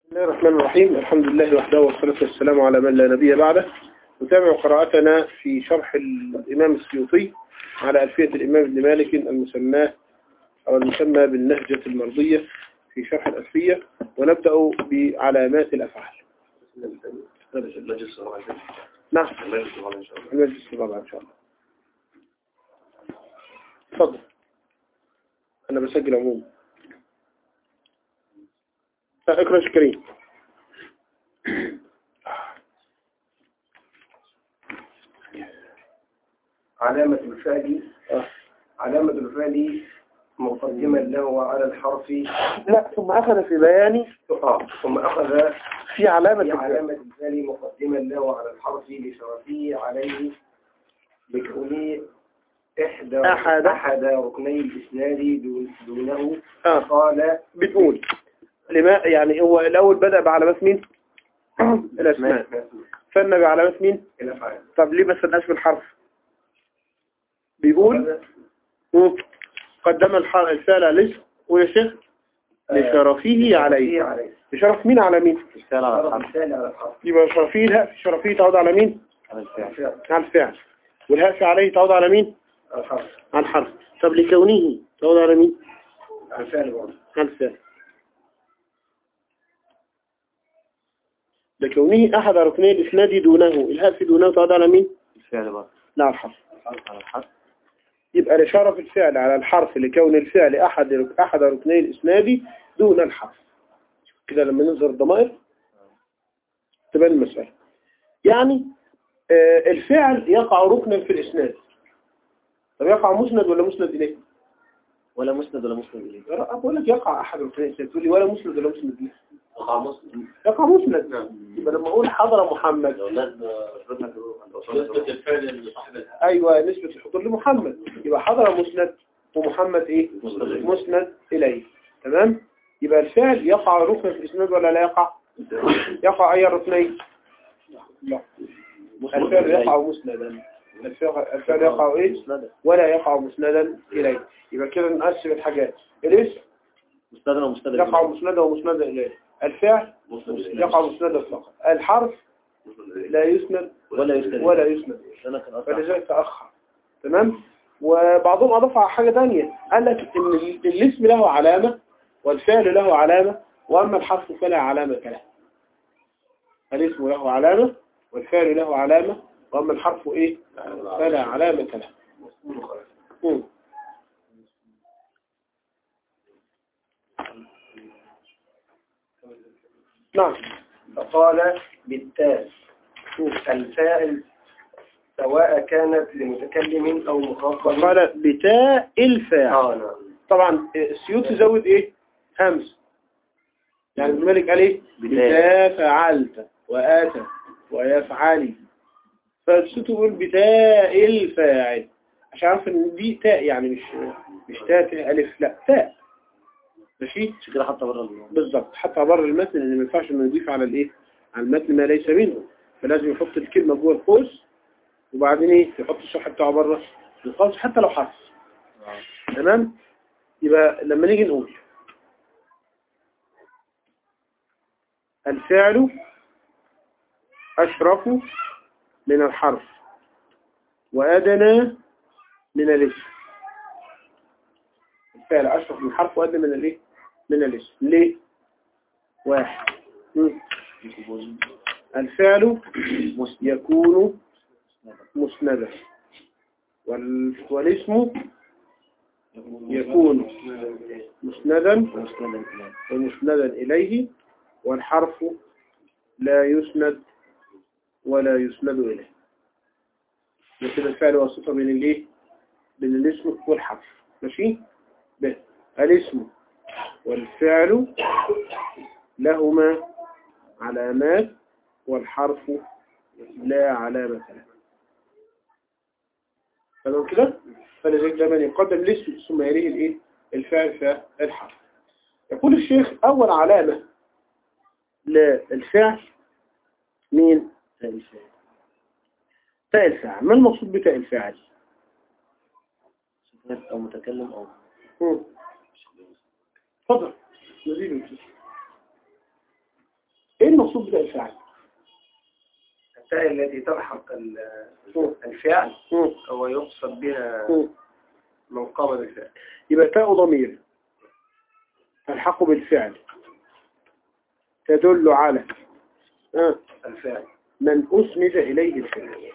بسم الله الرحمن الرحيم الحمد لله وحده والصلاة والسلام على من لا نبي بعده نتابع قراءتنا في شرح الإمام السيوطي على ألفية الإمام ابن مالك المسماه أو المسمى بالنهجة المرضية في شرح الألفية ونبدأ بعلامات الأفعال المجلس الرابع نعم المجلس الرابع إن شاء الله المجلس الرابع إن شاء الله تفضل أنا بسجل عموما لا، اقرأ يا كريم علامة الفعل آه. علامة الفعل مقدما له على الحرف لا ثم أخذ في بيان آه. ثم أخذ في علامة في الفعل. علامة الفعل مقدما له على الحرف لشرفه عليه بكونه إحدى أحد. أحد ركني الإسناد دون- دونه آه. قال بتقول لما يعني هو الأول بدأ بعلامات مين الأسماء فن بعلامات مين الأفعال طب ليه ما استناش بالحرف بيقول مم. قدم الح- الفعل على الاسم ويا شيخ لشرفه عليه عليه بشرف مين على مين الفعل على شرف الحرف الفعل على الحرف يبقى شرفيه الهاء في شرفيه تعود على مين على الفعل الفعل على الفعل والهاء في عليه تعود على مين على الحرف على الحرف طب لكونه تعود على مين على الفعل برضه على الفعل لكونه أحد ركني الإسناد دونه الهاء في دونه تعود على مين الفعل برضه لا على الحرف على الحرف يبقى لشرف الفعل على الحرف لكون الفعل أحد أحد ركني الإسناد دون الحرف كده لما نظهر الضمائر تبان المسألة يعني آه، الفعل يقع ركنا في الإسناد طب يقع مسند ولا مسند إليه؟ ولا مسند ولا مسند إليه أقول لك يقع أحد ركني الإسناد تقول لي ولا مسند ولا مسند إليه؟ وقع مسند يقع مسند يبقى لما أقول حضر محمد لو لازم نسبة الفعل لصاحب الحال أيوة نسبة الحضور لمحمد يبقى حضر مسند ومحمد إيه؟ مسند إليه. مسند إليه تمام؟ يبقى الفعل يقع ركن في الإسناد ولا لا يقع؟ يقع أي ركنين؟ لا الفعل يقع مسندا الفعل الفعل يقع إيه؟ مسند ولا يقع مسندا إليه يبقى كده نقسم الحاجات الاسم مسند ومسند يقع مسندا ومسندا إليه الفعل يقع مسندا فقط الحرف لا يسند ولا يسند ولا يسند أنا كان أصلا فلذلك تأخر تمام وبعضهم أضاف على حاجة تانية قال لك إن ال- الاسم له علامة والفعل له علامة وأما الحرف فلا علامة له الاسم له علامة والفعل له علامة وأما الحرف إيه فلا علامة له مم. نعم فقال بالتاء الفاعل سواء كانت لمتكلم أو مخاطب وقال بتاء الفاعل آه نعم طبعا السيوط زود ايه همس يعني ابن مالك قال ايه بتاء. بتاء فعلت واتى ويفعلي فالسيوط يقول بتاء الفاعل عشان عارف ان دي تاء يعني مش مش تاء تاء الف لا تاء ماشي عشان كده حتى بره ال- بالظبط حتى بره المتن اللي ما ينفعش انه يضيف على الايه على المتن ما ليس منه فلازم يحط الكلمه جوه القوس وبعدين ايه يحط الشرح بتاعه بره القوس حتى لو حرف تمام يبقى لما نيجي نقول الفعل أشرف من الحرف وأدنى من الاسم الفعل أشرف من الحرف وأدنى من الايه من الاسم ليه واحد مم. الفعل يكون مسندا وال- والاسم يكون مسندا مسند إليه. ومسندا إليه والحرف لا يسند ولا يسند إليه مثل الفعل والصفة بين الايه بين الاسم والحرف ماشي ب الاسم والفعل لهما علامات والحرف لا علامة له تمام كده فلذلك دايما يقدم الاسم ثم يليه الايه الفعل فالحرف يقول الشيخ أول علامة للفعل مين؟ تاء الفعل تاء الفاعل ما المقصود بتاء الفاعل؟ صفات أو متكلم أو مم. اتفضل نزيد برضه تاء الفاعل التاء التي تلحق ال- مم. الفعل مم. هو يقصد بها مم. من قام بالفعل يبقى تاء ضمير تلحق بالفعل تدل على آه. الفعل من أسند إليه الفعل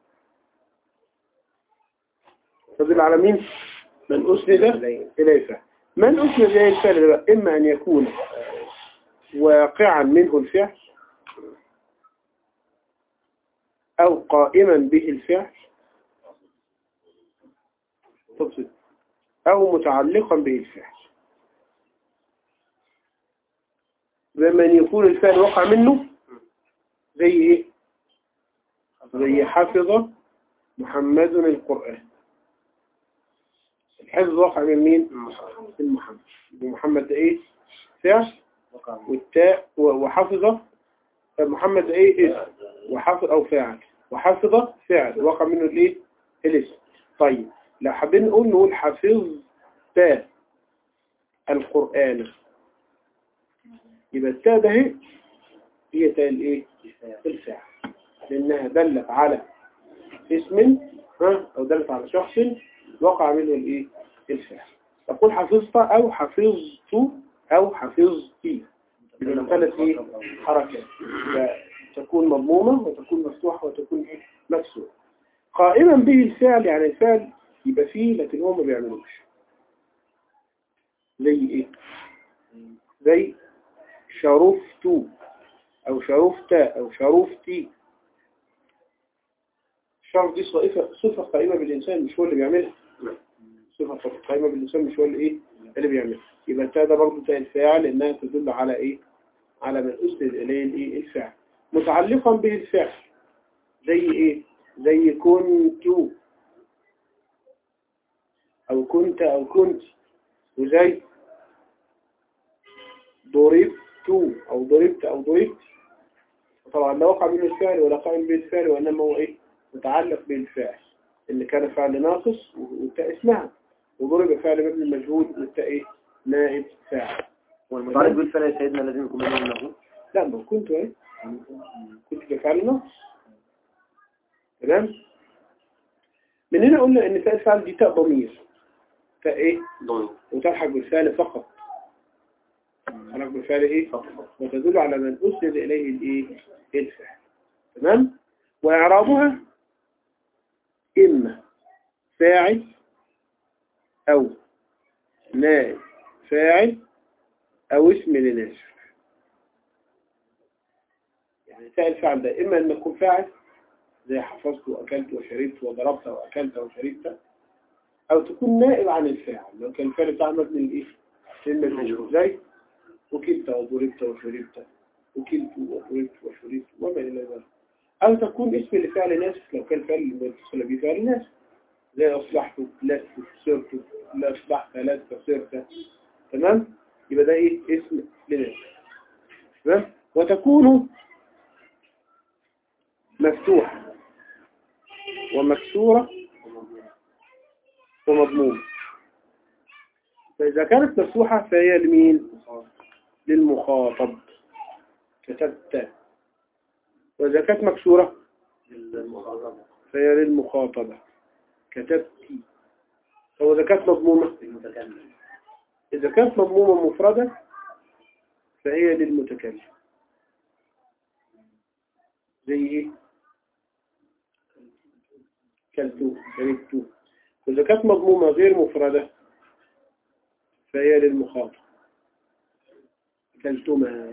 تدل على مين؟ من أسند إليه. إليه الفعل من أسند إليه الفعل ده بقى إما أن يكون واقعا منه الفعل أو قائما به الفعل تقصد أو متعلقا به الفعل لمن يكون الفعل وقع منه زي إيه؟ زي حفظ محمد القرآن الحفظ وقع من مين؟ من محمد محمد ده ايه؟ فعل والتاء و- وحفظ محمد ده ايه؟ اسم وحفظ او فاعل وحفظ فعل وقع منه الايه؟ الاسم طيب لو حابين نقول نقول حفظت القرآن يبقى التاء ده اهي هي تاء الايه؟ الفعل لأنها دلت على اسم ها أو دلت على شخص وقع منه الإيه الفعل تقول حفظت أو حفظت أو حفظتي يبقى ثلاث إيه حركات تكون مضمومة وتكون مفتوحة وتكون إيه مكسورة قائما به الفعل يعني الفعل يبقى فيه لكن هو ما بيعملوش زي إيه زي شرفت أو شرفت أو شرفتي الشرف دي صفة صفة قائمة بالإنسان مش هو اللي بيعملها صفة قائمة بالإنسان مش هو اللي إيه اللي بيعملها يبقى التاء ده برضه تاء الفاعل إنها تدل على إيه على من أسند إليه الإيه الفعل متعلقا به الفعل زي إيه زي كنت أو كنت أو كنت وزي ضربت أو ضربت أو ضربت طبعا لا وقع منه الفعل ولا قائم به الفعل وإنما هو إيه متعلق بالفعل اللي كان فعل ناقص والتاء اسمها وضرب فعل مبني مجهول والتاء إيه نائب فاعل والمتعلق بالفعل يا سيدنا لازم يكون منه له لا ما كنت ايه كنت بفعل ناقص تمام من هنا قلنا ان تاء الفعل دي تاء ضمير تاء ايه ضمير وتلحق بالفعل فقط تلحق بالفعل ايه وتدل على من اسند اليه الايه الفعل تمام واعرابها اما فاعل او نائب فاعل او اسم لناشر يعني تاء الفعل ده اما ان يكون فاعل زي حفظت واكلت وشربت وضربت واكلت وشربت او تكون نائب عن الفاعل لو كان الفعل بتاع مبني الايه المجهول زي وكلت وضربت وشربت وكلت وضربت وشربت وما الى ذلك او تكون اسم لفعل ناسخ لو كان فعل متصل به فعل ناسخ زي اصلحت لست صرت لا اصلحت لست صرت تمام يبقى ده ايه اسم لناسخ تمام وتكون مفتوحة ومكسورة ومضمومة فإذا كانت مفتوحة فهي لمين للمخاطب كتبت وإذا كانت مكسورة فهي للمخاطبة كتبت وإذا كانت مضمومة إذا كانت مضمومة مفردة فهي للمتكلم زي ايه كلتو شربتو وإذا كانت مضمومة غير مفردة فهي للمخاطب أكلتما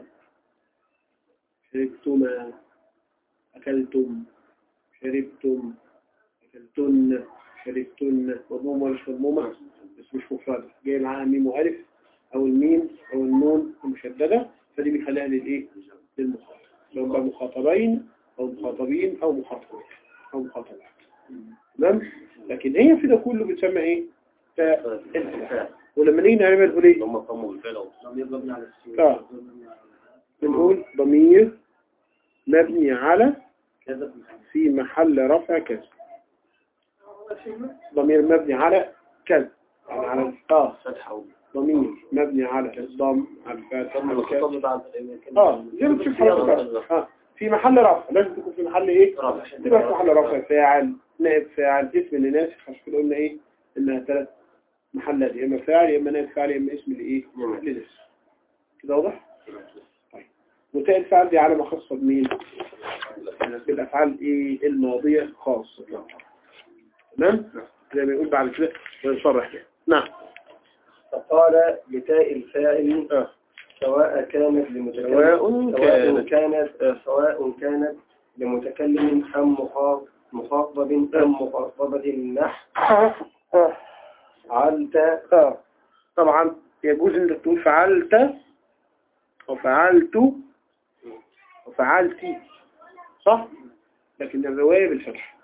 شربتما أكلتم شربتم أكلتن شربتن مضمومة ولا مش مضمومة بس مش مفردة جاي معاها ميم وألف أو الميم أو النون المشددة فدي بيخليها للإيه للمخاطب لو بقى مخاطبين أو مخاطبين أو مخاطبين أو مخاطبات تمام لكن هي في ده كله بتسمى إيه تاء الفعل ولما نيجي نعمل نقول إيه هم قاموا بالفعل أهو. آه. بنقول ضمير مبني على في محل رفع كذا ضمير مبني على كذا يعني على اه فتحة ضمير مبني على الضم على الفتح على الكسر الخطاب بتاع اه زي ما تشوف حضرتك اه في محل رفع لازم تكون في محل ايه تبقى في محل رفع فاعل نائب فاعل اسم اللي ناسخ عشان كده قلنا ايه انها ثلاث محلات يا اما فاعل يا اما نائب فاعل يا اما اسم لايه لناسخ كده واضح طيب وتاء الفعل دي علامه خاصه بمين بالافعال ايه الماضيه خاصه تمام زي ما يقول بعد كده ونصرح كده نعم فقال بتاء الفاعل آه. سواء كانت لمتكلم سواء سواء كانت كانت سواء كانت لمتكلم أم مخاطب مخاطب أم مخاطبة نحو علت آه. طبعا يجوز انك تقول فعلت وفعلت وفعلتي صح لكن الرواية بالفتح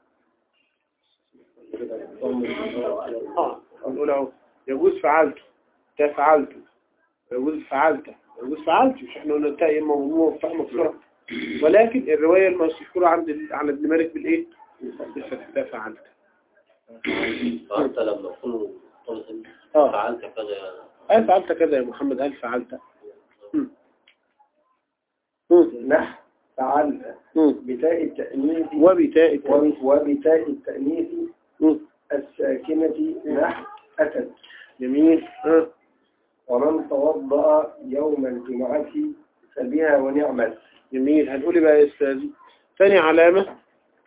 اه نقول اهو يجوز فعلت تفعلت يجوز فعلت يجوز فعلت مش احنا قلنا التاء اما مضمومه مفتوحه مكسوره ولكن الروايه المشهوره عند ال- عن ابن مالك بالايه بالفتح تفعلت فأنت لما تكون اه فعلت كذا هل فعلت كذا يا محمد هل فعلت مم. مم. نحو فعلت مم. بتاء التأنيث وبتاء التأنيث. وب- وبتاء التأنيث مم. الساكنة نحو أتت جميل اه ومن توضأ يوم الجمعة فبها ونعمت جميل هنقول بقى يا استاذي ثاني علامة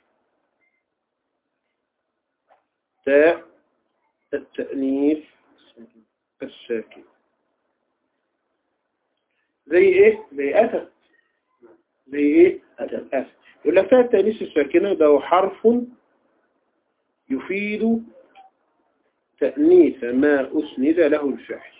تاء التأنيث الساكن زي ايه زي أتت زي ايه أتت يقول لك تاء التأنيث الساكنة ده حرف يفيد تأنيث ما أسند له الفعل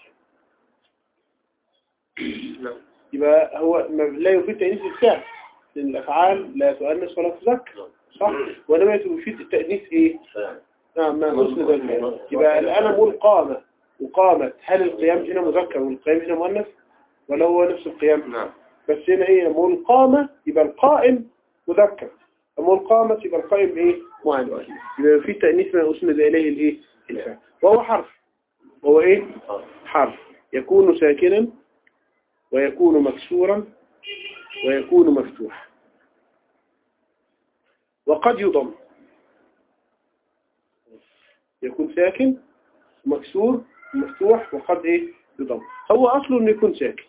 يبقى هو ما لا يفيد تأنيث الفعل لأن الأفعال لا تؤنث ولا تذكر صح وإنما يفيد التأنيث إيه فعل نعم ما أسند الفعل يبقى الآن أقول قامت وقامت هل القيام هنا مذكر والقيام هنا مؤنث ولا هو نفس القيام نعم بس هنا إيه لما أقول قامة يبقى القائم مذكر لما أقول قامت يبقى القائم إيه مؤنث يبقى في تأنيث ما أسند إليه الإيه الفعل وهو حرف هو إيه حرف يكون ساكنا ويكون مكسورا ويكون مفتوحا وقد يضم يكون ساكن مكسور مفتوح وقد ايه يضم هو اصله انه يكون ساكن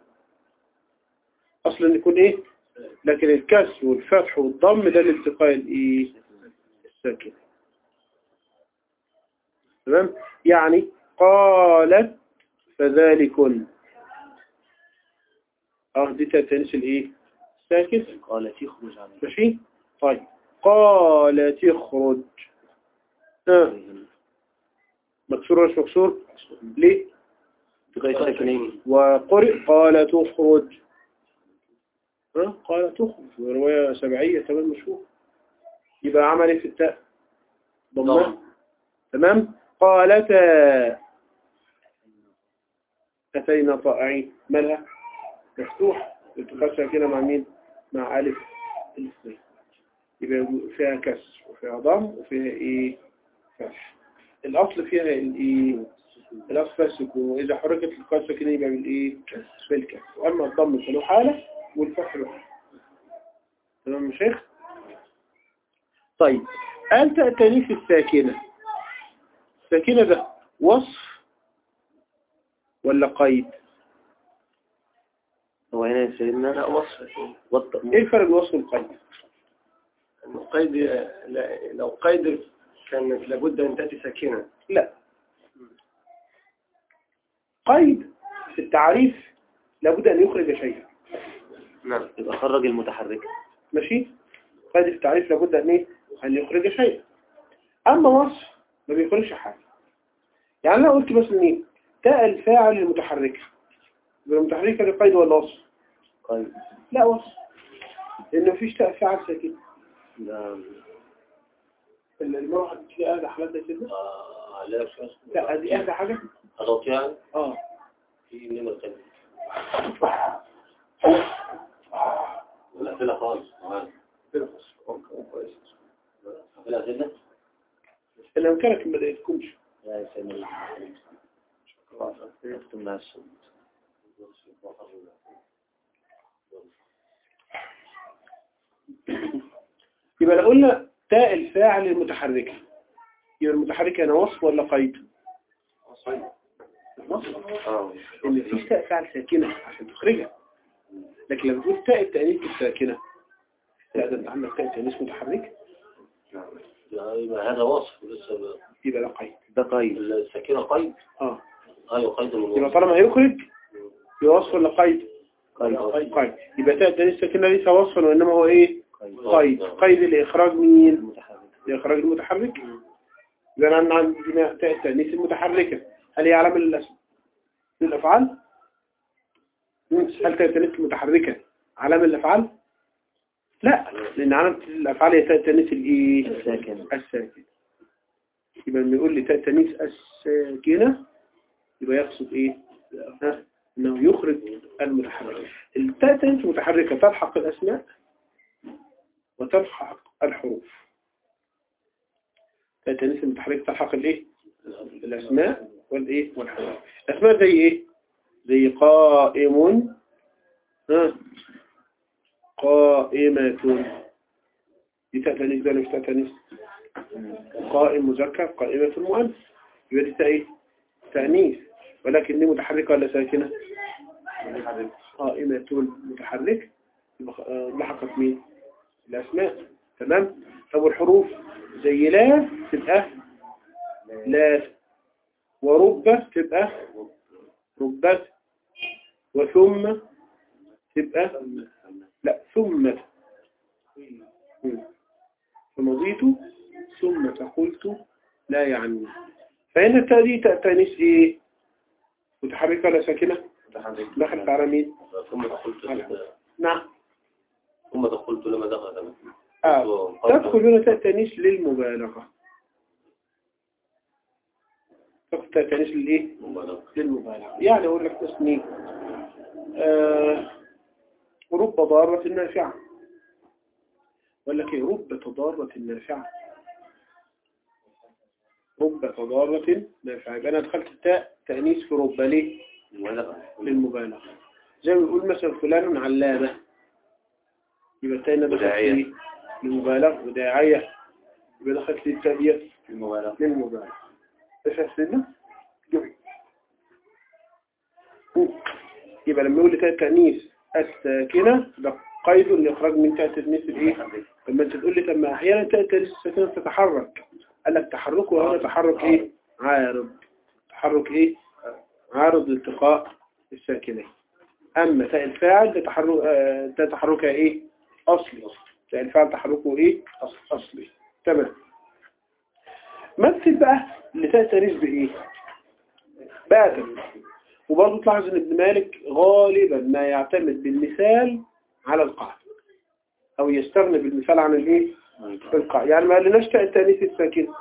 اصله انه يكون ايه لكن الكسر والفتح والضم ده الالتقاء الايه الساكن تمام يعني قالت فذلكن اه دي تنس الايه ساكن قالت يخرج عن ماشي طيب قالت اخرج آه. مكسور ولا مش مكسور ليه غير ساكنين وقرئ قال تخرج ها قال تخرج ورواية سبعية تمام مشهور يبقى عمل ايه في التاء ضمها ضم. تمام قالتا أتينا طائعين مالها مفتوح التقاء كده مع مين مع ألف الاثنين يبقى فيها كسر وفيها ضم وفيها ايه فتح الأصل فيها الايه الأصل فيها السكون وإذا حركت التقاء الساكنة يبقى بالايه بالكسر وأما الضم فله حالة والفتح له حالة تمام يا شيخ طيب قال تأتني في الساكنة الساكنة ده وصف ولا قيد هو هنا يا سيدنا لا وصف وضع ايه الفرق بين الوصف والقيد القيد لا- لو قيد كانت لابد أن تأتي ساكنة لا قيد في التعريف لابد أن يخرج شيئا نعم يبقى خرج المتحركة ماشي قيد في التعريف لابد أن إيه؟ أن يخرج شيئا أما وصف ما بيخرجش حاجة يعني أنا قلت مثلا إيه تاء الفاعل المتحركة يبقى المتحركة دي قيد ولا وصف قيد لا وصف لأن مفيش تاء فاعل ساكن ده المرأة دي أهدى حالات ده كده آه، عليها شوية لا دي أهدى حاجة أضغط يعني اه في نمرة تانية الأسئلة خالص معانا الأسئلة اللي أمكانك ما لقيتكمش يا سيدنا يكتب مع الصوت يبقى لو قلنا تاء الفاعل المتحركة يبقى المتحركة هنا وصف ولا قيد وصف اه ان في تاء فاعل ساكنة عشان تخرجها لكن لما تقول تاء التأنيث الساكنة لا ده انت عندك تاء التأنيث متحركة يبقى هذا وصف لسه يبقى ده قيد ده قيد السكينة قيد اه ايوه قيد من يبقى الوصف طالما هيخرج يبقى وصف ولا قيد قيد قيد يبقى تاء التأنيث الساكنة ليس وصفا وإنما هو ايه قيد قيد قيد لإخراج مين متحرك لإخراج المتحرك إذا أنا عندنا تاء التأنيث المتحركة هل هي علامة للأسم للأفعال؟ مم. هل تاء التأنيث المتحركة علامة للأفعال؟ لا لأن علامة الأفعال هي تاء التأنيث الإيه؟ الساكن. الساكن يبقى لما يقول لي تاء التأنيث الساكنة يبقى يقصد إيه؟ ها؟ إنه يخرج المتحرك التاء التأنيث المتحركة تلحق الأسماء وتلحق الحروف تاء التأنيث المتحركة تلحق الإيه؟ الأسماء والإيه؟ والحروف الأسماء زي إيه؟ زي قائم ها قائمة دي تاء تانيث ده ولا مش تاء تانيث قائم مذكر قائمة مؤنث يبقى دي تاء ايه تأنيث ولكن دي متحركة ولا ساكنة قائمة متحرك يبقى آه، لحقت مين الأسماء تمام طب والحروف زي لا تبقى لا ورب تبقى ربت وثم تبقى لا ثم مم. فمضيت ثم قلت لا يعني فهنا التاء دي تاء تانيث ايه متحركة ولا ساكنة دخلت على مين ثم دخلت نعم ثم دخلت لما دخل آه. تدخل هنا تاء تانيث للمبالغة تدخل تاء تانيث للايه للمبالغة يعني أقول لك تسمي آه رب ضارة نافعة ولا كي رب تضارة نافعة رب تضارة نافعة يبقى أنا دخلت التاء تأنيث في رب ليه للمبالغة زي ما بيقول مثلا فلان علامة يبقى التاء هنا دخلت وداعية. ليه للمبالغة وداعية يبقى دخلت ليه التاء ديت المبالغة للمبالغة ايش هسيبنا جميل يبقى لما يقول لي تاء التأنيث الساكنة ده قيد لإخراج من تاء التأنيث الإيه؟ لما أنت تقول لي طب ما أحيانا تاء التأنيث الساكنة تتحرك قال لك تحركه هنا تحرك إيه؟ عارض تحرك إيه؟ عارض لالتقاء الساكنين أما تاء الفاعل ده تحرك آه، ده تحركها إيه؟ أصلي تاء الفاعل تحركه إيه؟ أصلي تمام مثل بقى لتاء التأنيث بإيه؟ باتت وبرضه تلاحظ ان ابن مالك غالبا ما يعتمد بالمثال على القاعدة او يستغني بالمثال عن الايه القاعدة يعني ما قالناش تاء التانيث الساكنة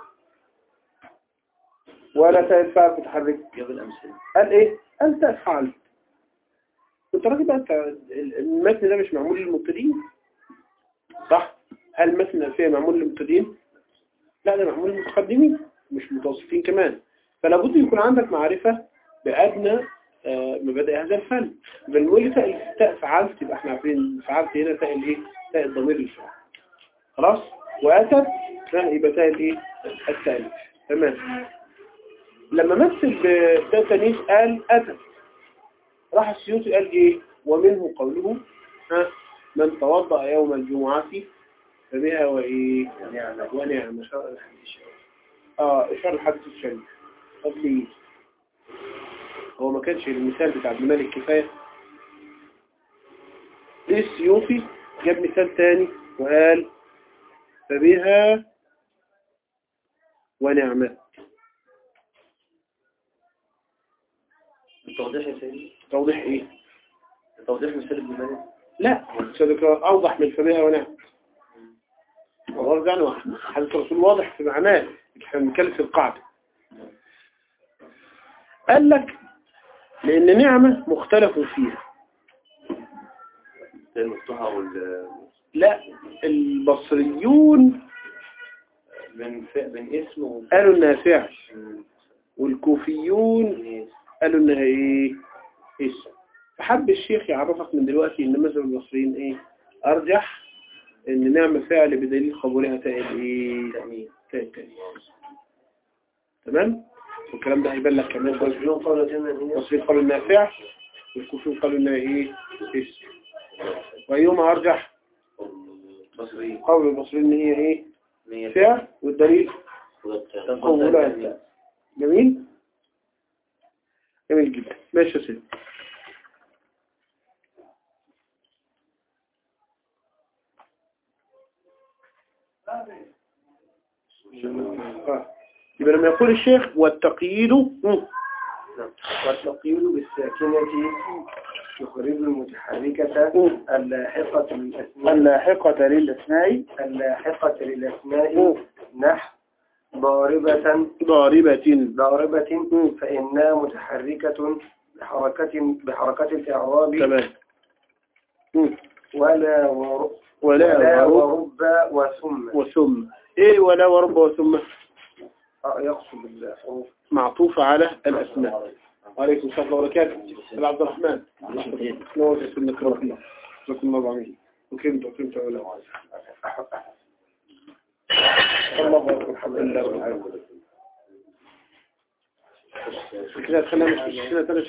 ولا تاء الفاعل متحرك جاب الأمثلة قال ايه قال تاء فعل انت راجل بقى انت المتن ده مش معمول للمبتدئين صح هل المتن الألفية معمول للمبتدئين لا ده معمول للمتقدمين مش متوسطين كمان فلا بد يكون عندك معرفة بأدنى آه، مبادئ هذا الفن بنقول لي تاء تاء فعلت يبقى احنا عارفين فعلت هنا تاء الايه تاء الضمير الفاعل خلاص واتت لا يبقى تاء الايه التالف تمام لما مثل بتاء تانيث قال اتت راح السيوطي قال ايه ومنه قوله ها من توضأ يوم الجمعة فبها وايه ونعم اه اشار الحديث الشريف طب ليه هو ما كانش المثال بتاع ابن مالك كفاية ليه السيوطي جاب مثال تاني وقال فبها ونعمة التوضيح يا سيدي توضيح ايه التوضيح مثال ابن مالك لا صدق اوضح من فبها ونعمة والله يعني واحد حديث الرسول واضح في معناه احنا بنتكلم في القاعدة قال لك لان نعمة مختلف فيها زي المفتوحة وال لا البصريون من ف... من اسمه قالوا النافع والكوفيون قالوا انها ايه اسم فحب الشيخ يعرفك من دلوقتي ان مذهب المصريين ايه ارجح ان نعمل فعل بدليل قبولها تاء الايه تاء التانيث تمام والكلام ده هيبان لك كمان شوية. والبنون قولة إن هي المصريين قالوا انها فعل والكوفيين قالوا انها ايه اسم وايهما ارجح مصري قول المصريين ان هي ايه مية فعل والدليل قبولها تاء جميل جميل جدا ماشي يا سيدي آه. يبقى لما يقول الشيخ والتقييد مم. والتقييد بالساكنة يخرج المتحركة مم. اللاحقة للأسماء اللاحقة للأسماء اللاحقة للأسماء مم. نحو ضاربة ضاربة ضاربة مم. فإنها متحركة بحركة بحركة الإعراب تمام مم. ولا ور... ولا ولا ورب ورب وثم وثم ايه ولا ورب وثم آه، يقصد الحروف معطوفة على الأسماء وعليكم السلام وبركاته أبو عبد الرحمن نور في سنة الله لكم الله بعمل وكنت وكنت أولا الله أكبر الحمد لله رب العالمين كده خلينا مش كده تلش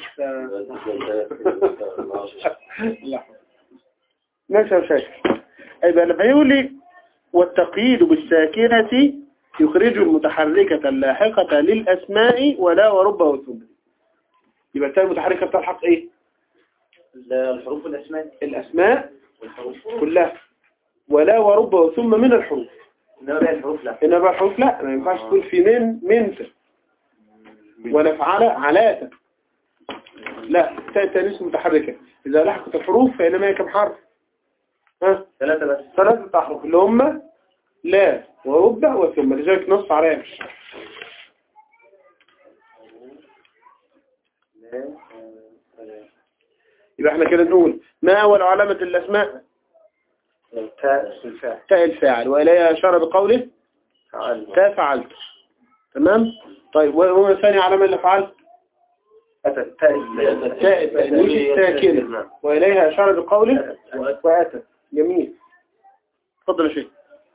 الله يحفظك. ماشي يا شيخ أيضا لما يقول لي والتقييد بالساكنة يخرج المتحركة اللاحقة للأسماء ولا ورب وثم يبقى التاء المتحركة بتلحق ايه الحروف الأسماء الأسماء والحروف كلها ولا ورب وثم من الحروف إنما بقى الحروف لا إنما الحروف لا ما ينفعش تقول في من منت ولا في على علاتة لا تاء التانيث متحركة إذا لحقت الحروف فإنما هي كم حرف ها ثلاثة بس ثلاثة أحرف اللي هم لا ورب وثم لذلك نص عليها في الشرح. يبقى احنا كده نقول ما أول علامة الأسماء تاء الفاعل تاء الفاعل وإليها أشار بقوله فعل تاء فعلت تمام طيب وما ثاني علامة الأفعال أتى تاء تاء التأنيث الساكنة وإليها أشار بقوله وأتى جميل تفضل يا شيخ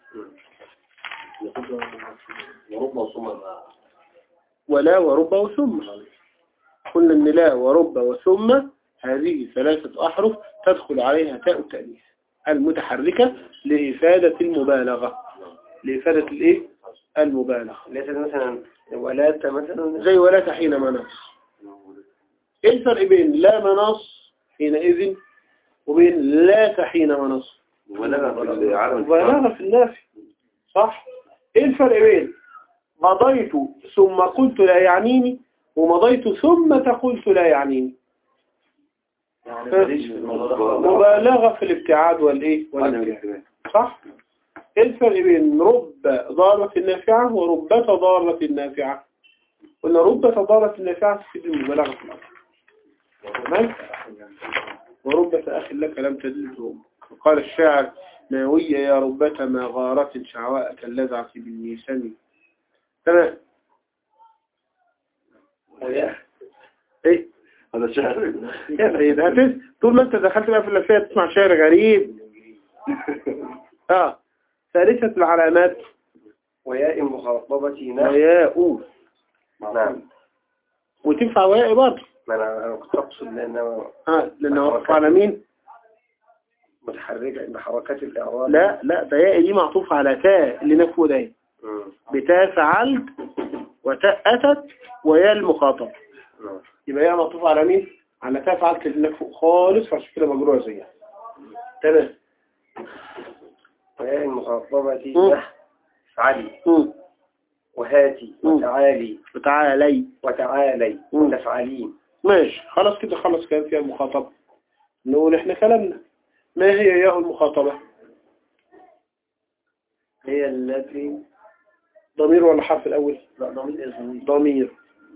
ورب وصمة ولا ورب وثم قلنا ان لا ورب وثم هذه ثلاثة أحرف تدخل عليها تاء التأنيث المتحركة لإفادة المبالغة لإفادة الإيه؟ المبالغة ليست مثلا ولات مثلا زي ولا تحين مناص إيه الفرق بين لا مناص حينئذ وبين لا تحين مناص ولا في العالم مبالغة في النافي صح إيه الفرق بين مضيت ثم قلت لا يعنيني ومضيت ثم قلت لا يعنيني يعني ماليش في الموضوع ده مبالغة في الابتعاد والإيه والابتعاد صح إيه الفرق بين رب ضارة نافعة وربة ضارة نافعة قلنا ربة ضارة نافعة تفيد المبالغة في الأمر تمام وربة أخي لك لم تدله قال الشاعر ناوية يا ربة ما غارة شعواء كاللذعة بالميسم تمام ايه هذا شعر يا سيد هتس طول ما انت دخلت بقى في اللفية تسمع شعر غريب اه ثالثة العلامات وياء مخاطبة نحو وياء نعم وتنفع وياء برضه ما أنا أنا كنت أقصد لأنها اه لانه وقف على مين متحركة بحركات الإعراب لا لا ده ياء دي معطوفة على تاء اللي نفوه ده مم. بتاء فعلت وتاء أتت وياء المخاطب نعم. يبقى ياء معطوفة على مين على تاء فعلت اللي نفوه خالص فعشان كده مجروعة زيها تمام وياء المخاطبة مم. نحو افعلي مم. وهاتي مم. وتعالي وتعالي وتعالي مم. وتفعلين ماشي خلاص كده خلص كلام فيها المخاطبة نقول احنا كلامنا ما هي ياء المخاطبة هي التي ضمير ولا حرف الأول لا ضمير إيه ضمير ضمير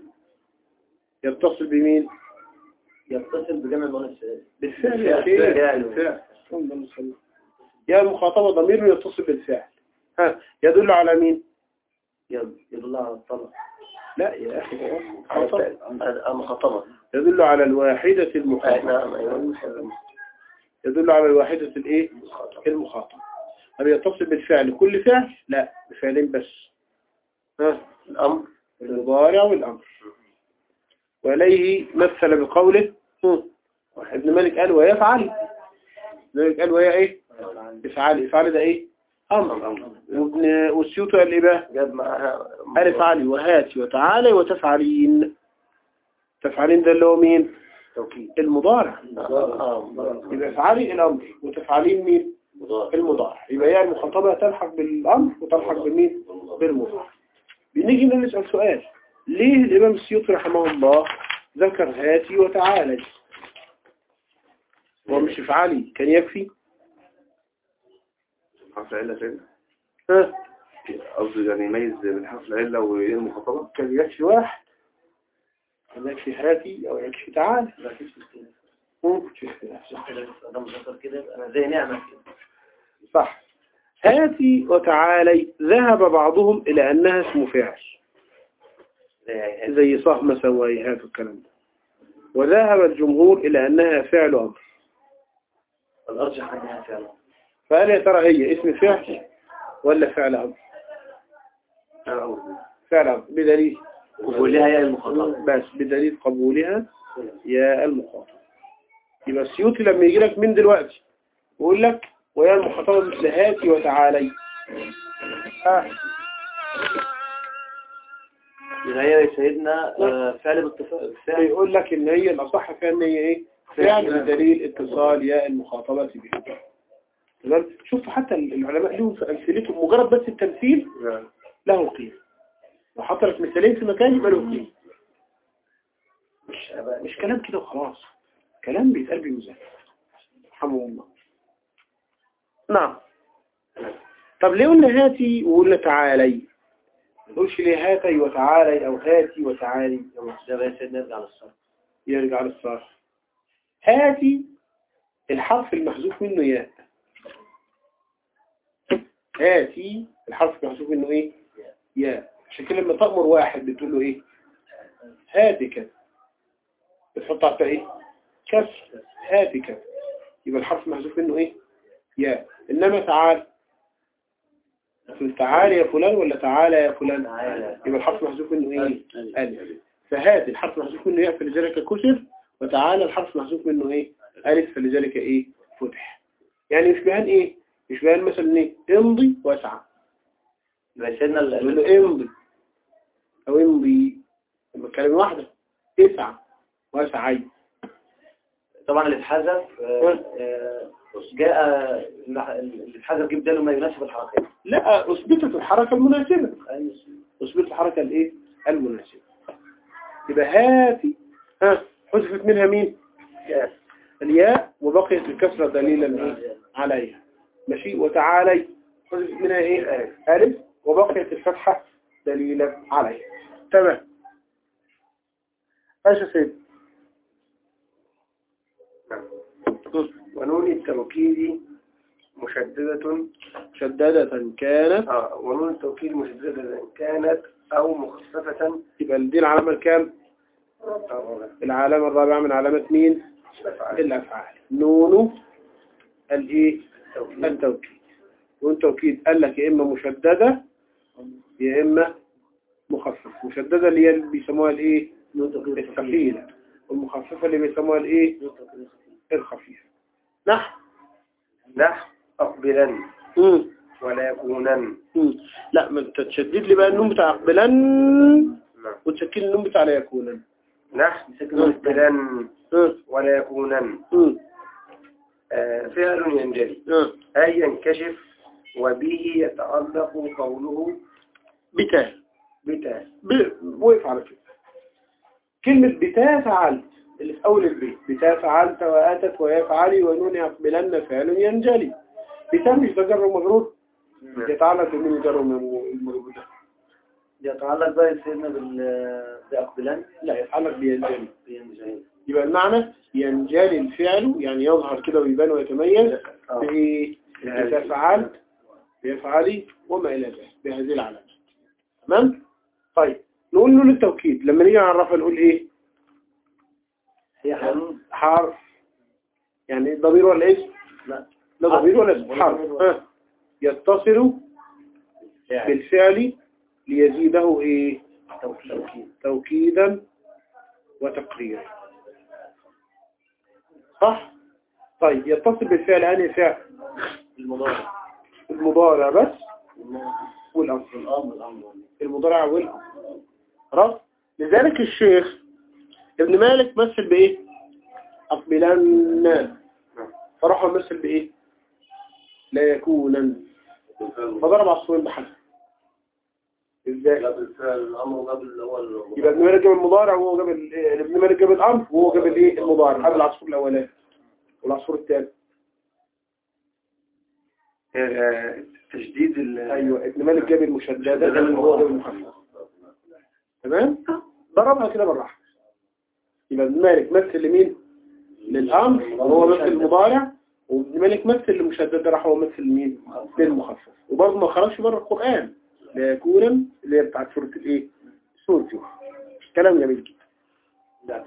يتصل بمين يتصل بجمع المؤنث بالفعل يا أخي بالفعل. بالفعل اللهم صل. يا المخاطبة ضمير يتصل بالفعل ها يدل على مين يدل على الطلب لا يا أخي هو على مخاطب. الفعل. المخاطبة يدل على الواحدة آه، المخاطبة نعم أيوة يدل على الواحدة الايه المخاطبة هل يتصل بالفعل كل فعل لا بفعلين بس ها الأمر المضارع والأمر وإليه مثل بقوله هم. ابن مالك قال ويفعل ابن مالك قال وهي ايه افعل افعل ده ايه امر وابن والسيوطي قال ايه بقى جاب معها قال افعلي وهاتي وتعالي وتفعلين تفعلين ده اللي هو مين توكيد المضارع آه يبقى افعلي الامر وتفعلين مين المضارع يبقى هي المخاطبة تلحق بالامر وتلحق بمين بالمضارع بنيجي نسأل سؤال ليه الامام السيوطي رحمه الله ذكر هاتي وتعالي هو مش افعلي كان يكفي حرف العلة فين؟ ها قصدي يعني يميز بين حرف العلة وإيه المخاطبة؟ كان يكفي واحد كان يكفي هاتي او يكفي تعالي مم، مش اختلاف. ده مذكر كده يبقى أنا زي نعمة كده صح هاتي وتعالي ذهب بعضهم إلى أنها اسم فعل زي زي صهم سويهات والكلام ده وذهب الجمهور إلى أنها فعل أمر الأرجح أنها فعلا فهل يا ترى هي اسم فعل ولا فعل أمر فعل أمر بدليل قبولها يا المخاطبة بس بدليل قبولها يا المخاطب يبقى السيوطي لما يجي لك من دلوقتي ويقول لك ويا المخاطبة مثل هاتي وتعالي آه. يبقى هي يا سيدنا آه، فعل بالاتفاق فعل يقول لك ان هي الاصح فيها ان هي ايه فعل بدليل اتصال ياء المخاطبة بها تمام شوف حتى العلماء لهم في امثلتهم مجرد بس التمثيل له قيمة لو حط لك مثالين في مكان يبقى له قيمة مش مش كلام كده وخلاص كلام بيتقال بمزاج رحمه الله نعم طب ليه قلنا هاتي وقلنا تعالي ما نقولش ليه هاتي وتعالي او هاتي وتعالي ده بقى يا سيدنا نرجع للصرف يرجع للصرف هاتي الحرف المحذوف منه ياء هاتي الحرف المحذوف منه ايه ياء عشان كده لما تأمر واحد بتقول له ايه هاتي كذا بتحط على ايه كسر هاتي كذا يبقى الحرف المحذوف منه ايه ياء انما تعال تقول تعال يا فلان ولا تعالى يا فلان تعالى. يبقى الحرف محذوف منه ايه ألف فهذه الحرف محذوف منه ياء فلذلك كسر وتعالى الحرف محذوف منه ايه ألف فلذلك ايه فتح يعني يشبهان ايه يشبهان مثلا ايه امضي واسعى يبقى يا سيدنا ال- يقول له امضي او امضي لما كلمة واحدة اسعى واسعي طبعا اللي اتحذف آه، آه، جاء المح- اللي اتحذف جيب داله ما يناسب الحركات لا اثبتت الحركة المناسبة اثبتت الحركة الايه المناسبة يبقى هاتي ها حذفت منها مين الياء وبقيت الكسرة دليلا ايه عليها ماشي وتعالي حذفت منها ايه ألف وبقيت الفتحة دليلا عليها تمام ايش يا سيدي ونون التوكيد مشددة شدادة كانت آه ونون التوكيد مشددة كانت أو مخففة يبقى دي العلامة الكام أو العلامة الرابعة من علامة مين الأفعال نون الايه التوكيد والتوكيد قال لك يا إما مشددة يا إما مخففة مشددة اللي هي اللي بيسموها الايه الثقيلة والمخففة اللي بيسموها الايه الخفيفة نحو نحو أقبلن مم. ولا يكونن مم. لا ما انت تشدد لي بقى النون بتاع اقبلن نعم. وتشكل النون بتاع لا يكونن نحو أقبلن مم. ولا يكونن مم. آه، فعل ينجلي مم. أي ينكشف وبه يتعلق قوله بتاء بتا ب- وقف على كده كلمة بتاء فعلت اللي في أول البيت بتاء فعلت وآتت ويفعلي ونون يقبلن فعل ينجلي بتاء مش ده جر ومجرور يتعلق بمين جر ومجرور ده يتعلق بقى سيدنا بال بأقبلن لا يتعلق بينجلي بينجلي يبقى المعنى ينجلي الفعل يعني يظهر كده ويبان ويتميز آه. بإيه إذا فعلت بيفعلي وما إلى ذلك بهذه العلامات تمام طيب نقول نون التوكيد لما نيجي نعرفها نقول ايه هي حرف حرف يعني ضمير ولا اسم لا لا ضمير ولا اسم حرف ها. يتصل بالفعل ليزيده ايه توكيد توكيدا وتقريرا صح طيب يتصل بالفعل انهي فعل المضارع المضارع بس والامر الامر الامر المضارع والامر خلاص لذلك الشيخ ابن مالك مثل بايه اقبلن فراح مثل بايه لا يكونن فضرب عصفورين بحجر ازاي قبل الفعل الامر قبل الاول يبقى ابن مالك جاب المضارع وهو جاب ال- إيه، ابن مالك جاب الامر وهو جاب الايه المضارع هذا العصفور الاولاني والعصفور الثاني تشديد ال ايوه ابن مالك جاب المشدده وهو جاب المخففه تمام ضربها كده بالراحه يبقى ابن مالك مثل لمين للامر وهو مثل المضارع وابن مالك مثل للمشدده راح هو مثل لمين للمخفف وبرضه ما خرجش بره القران لا يكون اللي هي بتاعت سوره الايه سوره يوسف كلام جميل جدا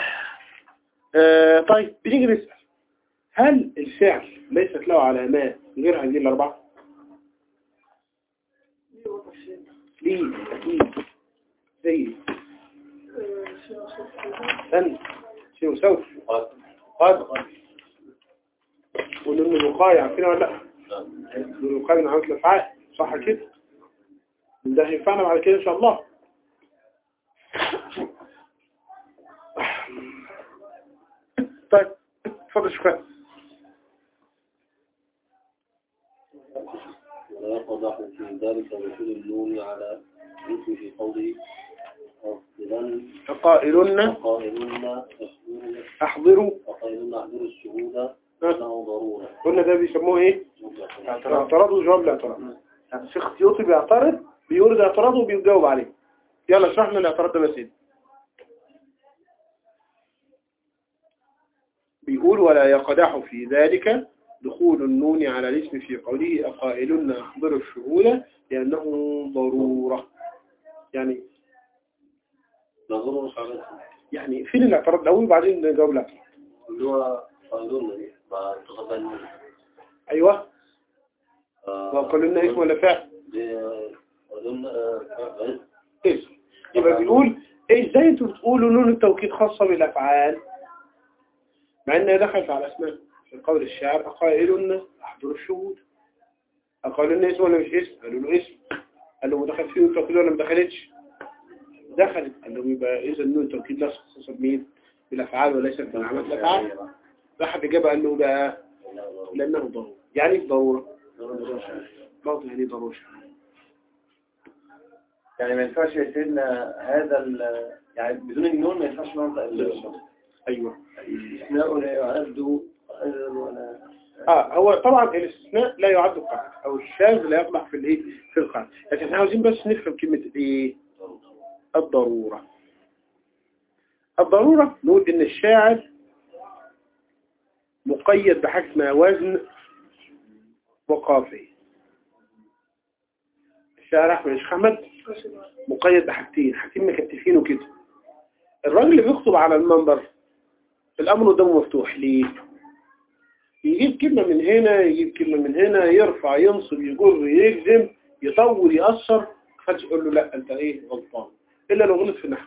آه طيب بنيجي نسال هل الفعل ليست له علامات غير هذه الاربعه ليه اكيد زي أن شيء سوف قد ونون الوقاية عارفين ولا لا نون الوقاية من عملة الأفعال صح كده ده هينفعنا بعد كده إن شاء الله طيب اتفضل شكرا ولا يقضح في ذلك رسول النون على مثل في قوله أفضلن قائلون قائلون أحضروا وقائلون أحضروا الشهود ها؟ أنه ضرورة قلنا ده بيسموه إيه اعتراض وجواب الاعتراض يعني الشيخ السيوطي بيعترض بيورد اعتراضه وبيجاوب عليه يلا اشرح لنا الاعتراض ده بس بيقول ولا يقدح في ذلك دخول النون على الاسم في قوله أقائلن أحضروا الشهود لأنه ضرورة يعني ضرورة صعبة يعني فين الاعتراض الأول وبعدين نجاوب الاعتراض اللي هو قائلون دي مع اتخذ النون أيوه آه، وقالوا لنا اسم ولا فعل ب- قائلون آه، اسم يبقى بيقول إيه ازاي انتوا بتقولوا نون التوكيد خاصة بالأفعال مع انها دخلت على اسماء في قول الشاعر أقائلن أحضروا الشهود أقائلن اسم ولا مش اسم قالوا له اسم قال له دخل فيه التوكيد ولا ما دخلتش دخلت قال له يبقى إذا النون التوكيد لا خاصة بمين بالأفعال وليست بالعمل الأفعال راح الإجابة قال له بقى لأنه ضرورة يعني إيه ضرورة برضه يعني ضرورة يعني ما ينفعش يا سيدنا هذا ال يعني بدون النون ما ينفعش منطق الشخص أيوه الاستثناء لا يعد قائلا ولا اه هو طبعا الاستثناء لا يعد قاعدة او الشاذ لا يقبح في الايه في القاعدة لكن احنا عاوزين بس نفهم كلمة ايه الضرورة الضرورة نقول ان الشاعر مقيد بحاجة اسمها وزن وقافية الشاعر احمد الشيخ احمد مقيد بحاجتين حاجتين مكتفينه كده الراجل اللي بيخطب على المنبر الامر قدامه مفتوح ليه يجيب كلمة من هنا يجيب كلمة من هنا يرفع ينصب يجر يجزم يطول يأثر محدش يقول له لا انت ايه غلطان الا لو غلط في النحو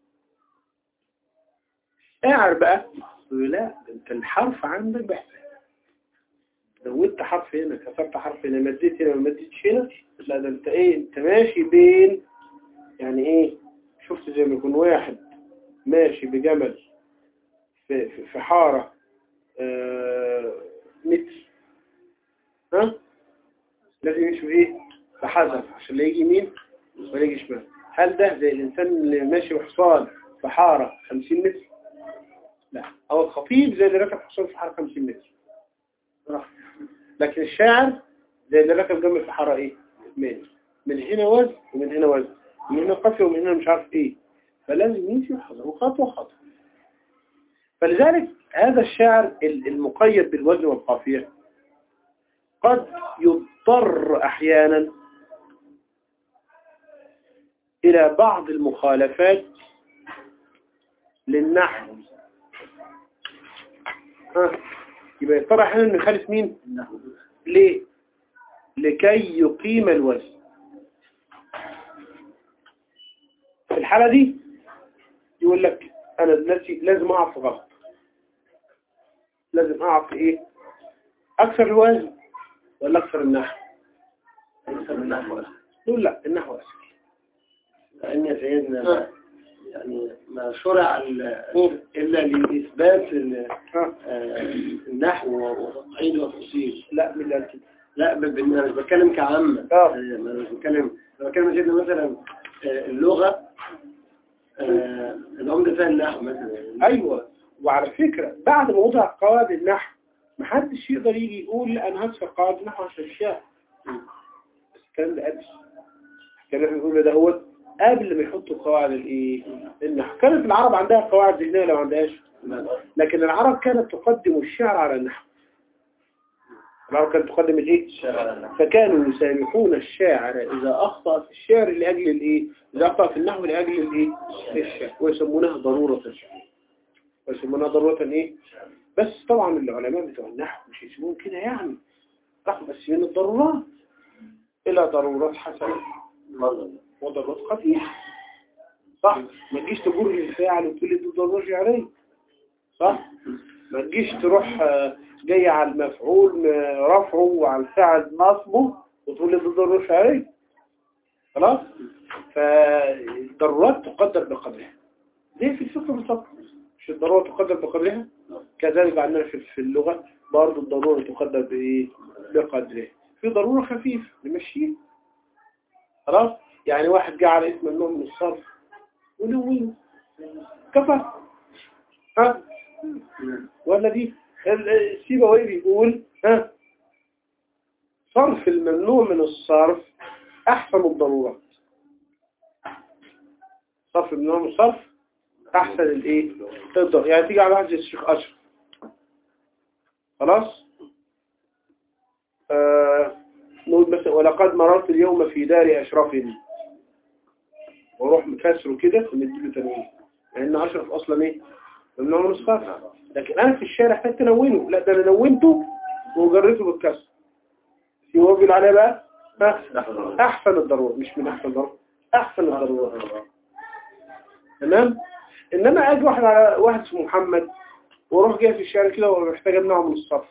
قاعد بقى يقول له لا ده انت الحرف عندك بحث زودت حرف هنا كسرت حرف هنا مديت هنا ما مديتش هنا لا ده انت ايه انت ماشي بين يعني ايه شفت زي ما يكون واحد ماشي بجمل في, في, في حارة آه، متر ها لازم يمشي ايه بحذر عشان لا يجي يمين ولا يجي شمال هل ده زي الانسان اللي ماشي بحصان في حارة 50 متر لا او الخطيب زي اللي راكب حصان في حارة 50 متر راح. لكن الشاعر زي اللي راكب جنب في حارة ايه متر من هنا وزن ومن هنا وزن من هنا قافية ومن هنا مش عارف ايه فلازم يمشي بحذر خطوة خطوة فلذلك هذا الشاعر المقيد بالوزن والقافية قد يضطر أحيانا إلى بعض المخالفات للنحو ها يبقى يا ترى احنا نخالف مين ليه لكي يقيم الوزن في الحالة دي يقول لك انا دلوقتي لازم اقع في غلط لازم اقع في ايه اكثر الوزن ولا اكثر النحو ليس من نحو يقول لا النحو اسهل لأن يا سيدنا آه. ما- يعني ما شرع ال- مم. إلا لإثبات ال- ها آه، النحو وتقعيد وتفصيل لا من اللي قال كده لا ب- ب- أنا مش بتكلم كعامة آه. يعني أنا مش بتكلم أنا بتكلم يا سيدنا مثلا آه، اللغة آه، العمدة فيها النحو مثلا ايوه وعلى فكرة بعد ما وضع قواعد النحو محدش يقدر يجي يقول لا انا هدفع قواعد النحو عشان الشعر بس الكلام ده قبل الكلام اللي احنا بنقوله ده هو قبل ما يحطوا قواعد الايه النحو كانت العرب عندها قواعد ذهنيه لو ما عندهاش لكن العرب كانت تقدم الشعر على النحو العرب كانت تقدم الايه فكانوا يسامحون الشاعر إذا أخطأ في الشعر لأجل الإيه إذا أخطأ في النحو لأجل الإيه الشعر ويسمونها ضرورة الشعر ويسمونها ضرورة إيه بس طبعا العلماء بتوع النحو مش يسمون كده يعني راحوا بس من الضرورات إلى ضرورات حسنة وضرورات قبيحة صح ما تجيش تجر الفاعل وتقول لي دي ضرورة شعرية صح ما تجيش تروح آه، جاي على المفعول آه، رفعه وعلى الفاعل نصبه وتقول لي ده ضرورة شعرية خلاص فالضرورات تقدر بقدرها زي في الفقه بالظبط مش الضرورة تقدر بقدرها كذلك عندنا في في اللغة برضه الضرورة تقدر بإيه بقدرها في ضرورة خفيفة نمشيها خلاص يعني واحد جه على اسم النوع من الصرف ونويه كفى ها ولا دي السيبوي بيقول ها صرف الممنوع من الصرف أحسن الضرورات صرف الممنوع من الصرف أحسن الإيه تقدر يعني تيجي على واحد زي الشيخ أشرف خلاص آه نقول مثلا ولقد مررت اليوم في دار أشرف واروح مكسره كده ونديله تنوين لأن أشرف أصلا إيه ممنوع من الصرف لكن أنا في الشارع احتاج تنونه لا ده أنا نونته وجريته بالكسر في وابل عليه بقى ها؟ أحسن الضرورة مش من أحسن الضرورة أحسن الضرورة تمام إنما أجي واحد على واحد اسمه محمد واروح جاي في الشارع كده ومحتاج أمنعه من الصرف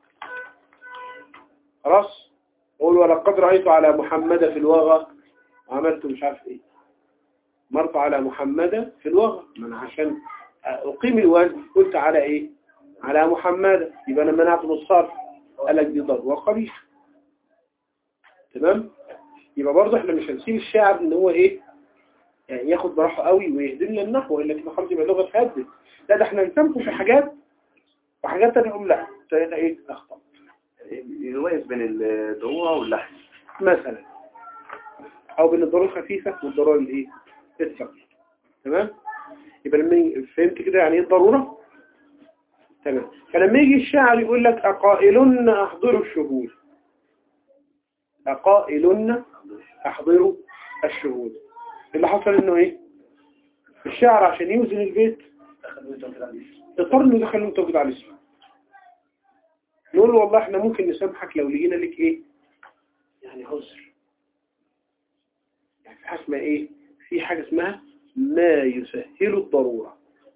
خلاص أقول ولقد رأيت على محمد في الوغى وعملت مش عارف إيه مرت على محمد في الوغى ما أنا عشان أقيم الوزن قلت على إيه على محمد يبقى أنا منعت من الصرف قال لك دي ضرورة قبيحة تمام يبقى برضه احنا مش هنسيب الشاعر ان هو ايه يعني ياخد براحه قوي ويهدم لنا النحو الا كده خلاص يبقى لغه تهدد لا ده احنا نسامحه في حاجات وحاجات تانية نقول لا ده ايه اخطا يميز بين الضرورة واللحن مثلا او بين الضرورة الخفيفة والضرورة الايه الثقيلة تمام يبقى لما ي- فهمت كده يعني ايه الضرورة تمام فلما يجي الشاعر يقول لك أقائلن أحضروا الشهود أقائلن أحضروا الشهود اللي حصل انه ايه الشاعر عشان يوزن البيت اضطر انه يدخل له توكيد على الاسم نقول له والله احنا ممكن نسامحك لو لقينا لك ايه يعني عذر يعني في حاجة اسمها ايه في حاجة اسمها ما يسهل الضرورة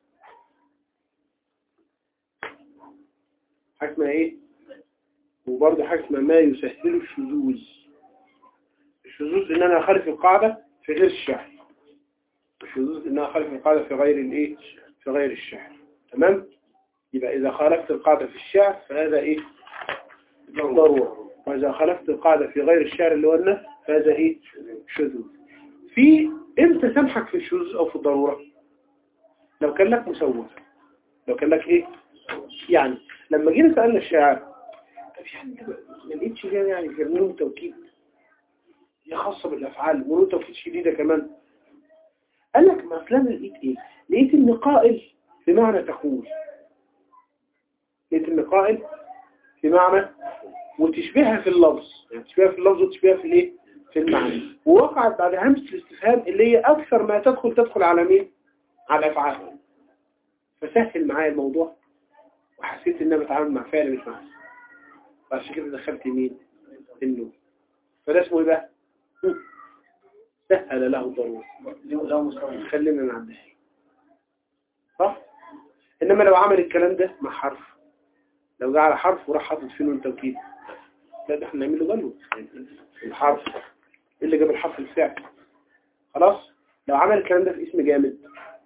حاجة اسمها ايه وبرضه حاجة اسمها ما يسهل الشذوذ الشذوذ ان انا اخالف القاعدة في غير الشعر الشذوذ ان انا اخالف القاعدة في غير الايه في غير الشعر تمام يبقى اذا خالفت القاعدة في الشعر فهذا ايه ضرورة وإذا خالفت القاعدة في غير الشعر اللي هو النفس فهذا إيه شذوذ في إمتى سامحك في الشذوذ أو في الضرورة لو كان لك مسوغ لو كان لك إيه يعني لما جينا سألنا الشاعر طب يعني أنت ما لقيتش جاي يعني غير نون توكيد هي خاصة بالأفعال ونون توكيد شديدة كمان قال لك ما فلان لقيت إيه لقيت إن قائل بمعنى تقول لقيت إن قائل بمعنى وتشبهها في اللفظ يعني تشبهها في اللفظ وتشبهها في الايه في في المعنى ووقعت بعد همسة الاستفهام اللي هي أكثر ما تدخل تدخل على مين؟ على الأفعال فسهل معايا الموضوع وحسيت إن أنا بتعامل مع فعل مش مع اسم. فعشان كده دخلت مين؟ النون فده اسمه ايه بقى؟ هم. سهل له الضرورة لو مستوى خلينا نعدها صح؟ إنما لو عمل الكلام ده مع حرف لو جه على حرف وراح حاطط فيه نون توكيد لا ده احنا نعمل له جلو الحرف ايه اللي جاب الحرف الفعل خلاص لو عمل الكلام ده في اسم جامد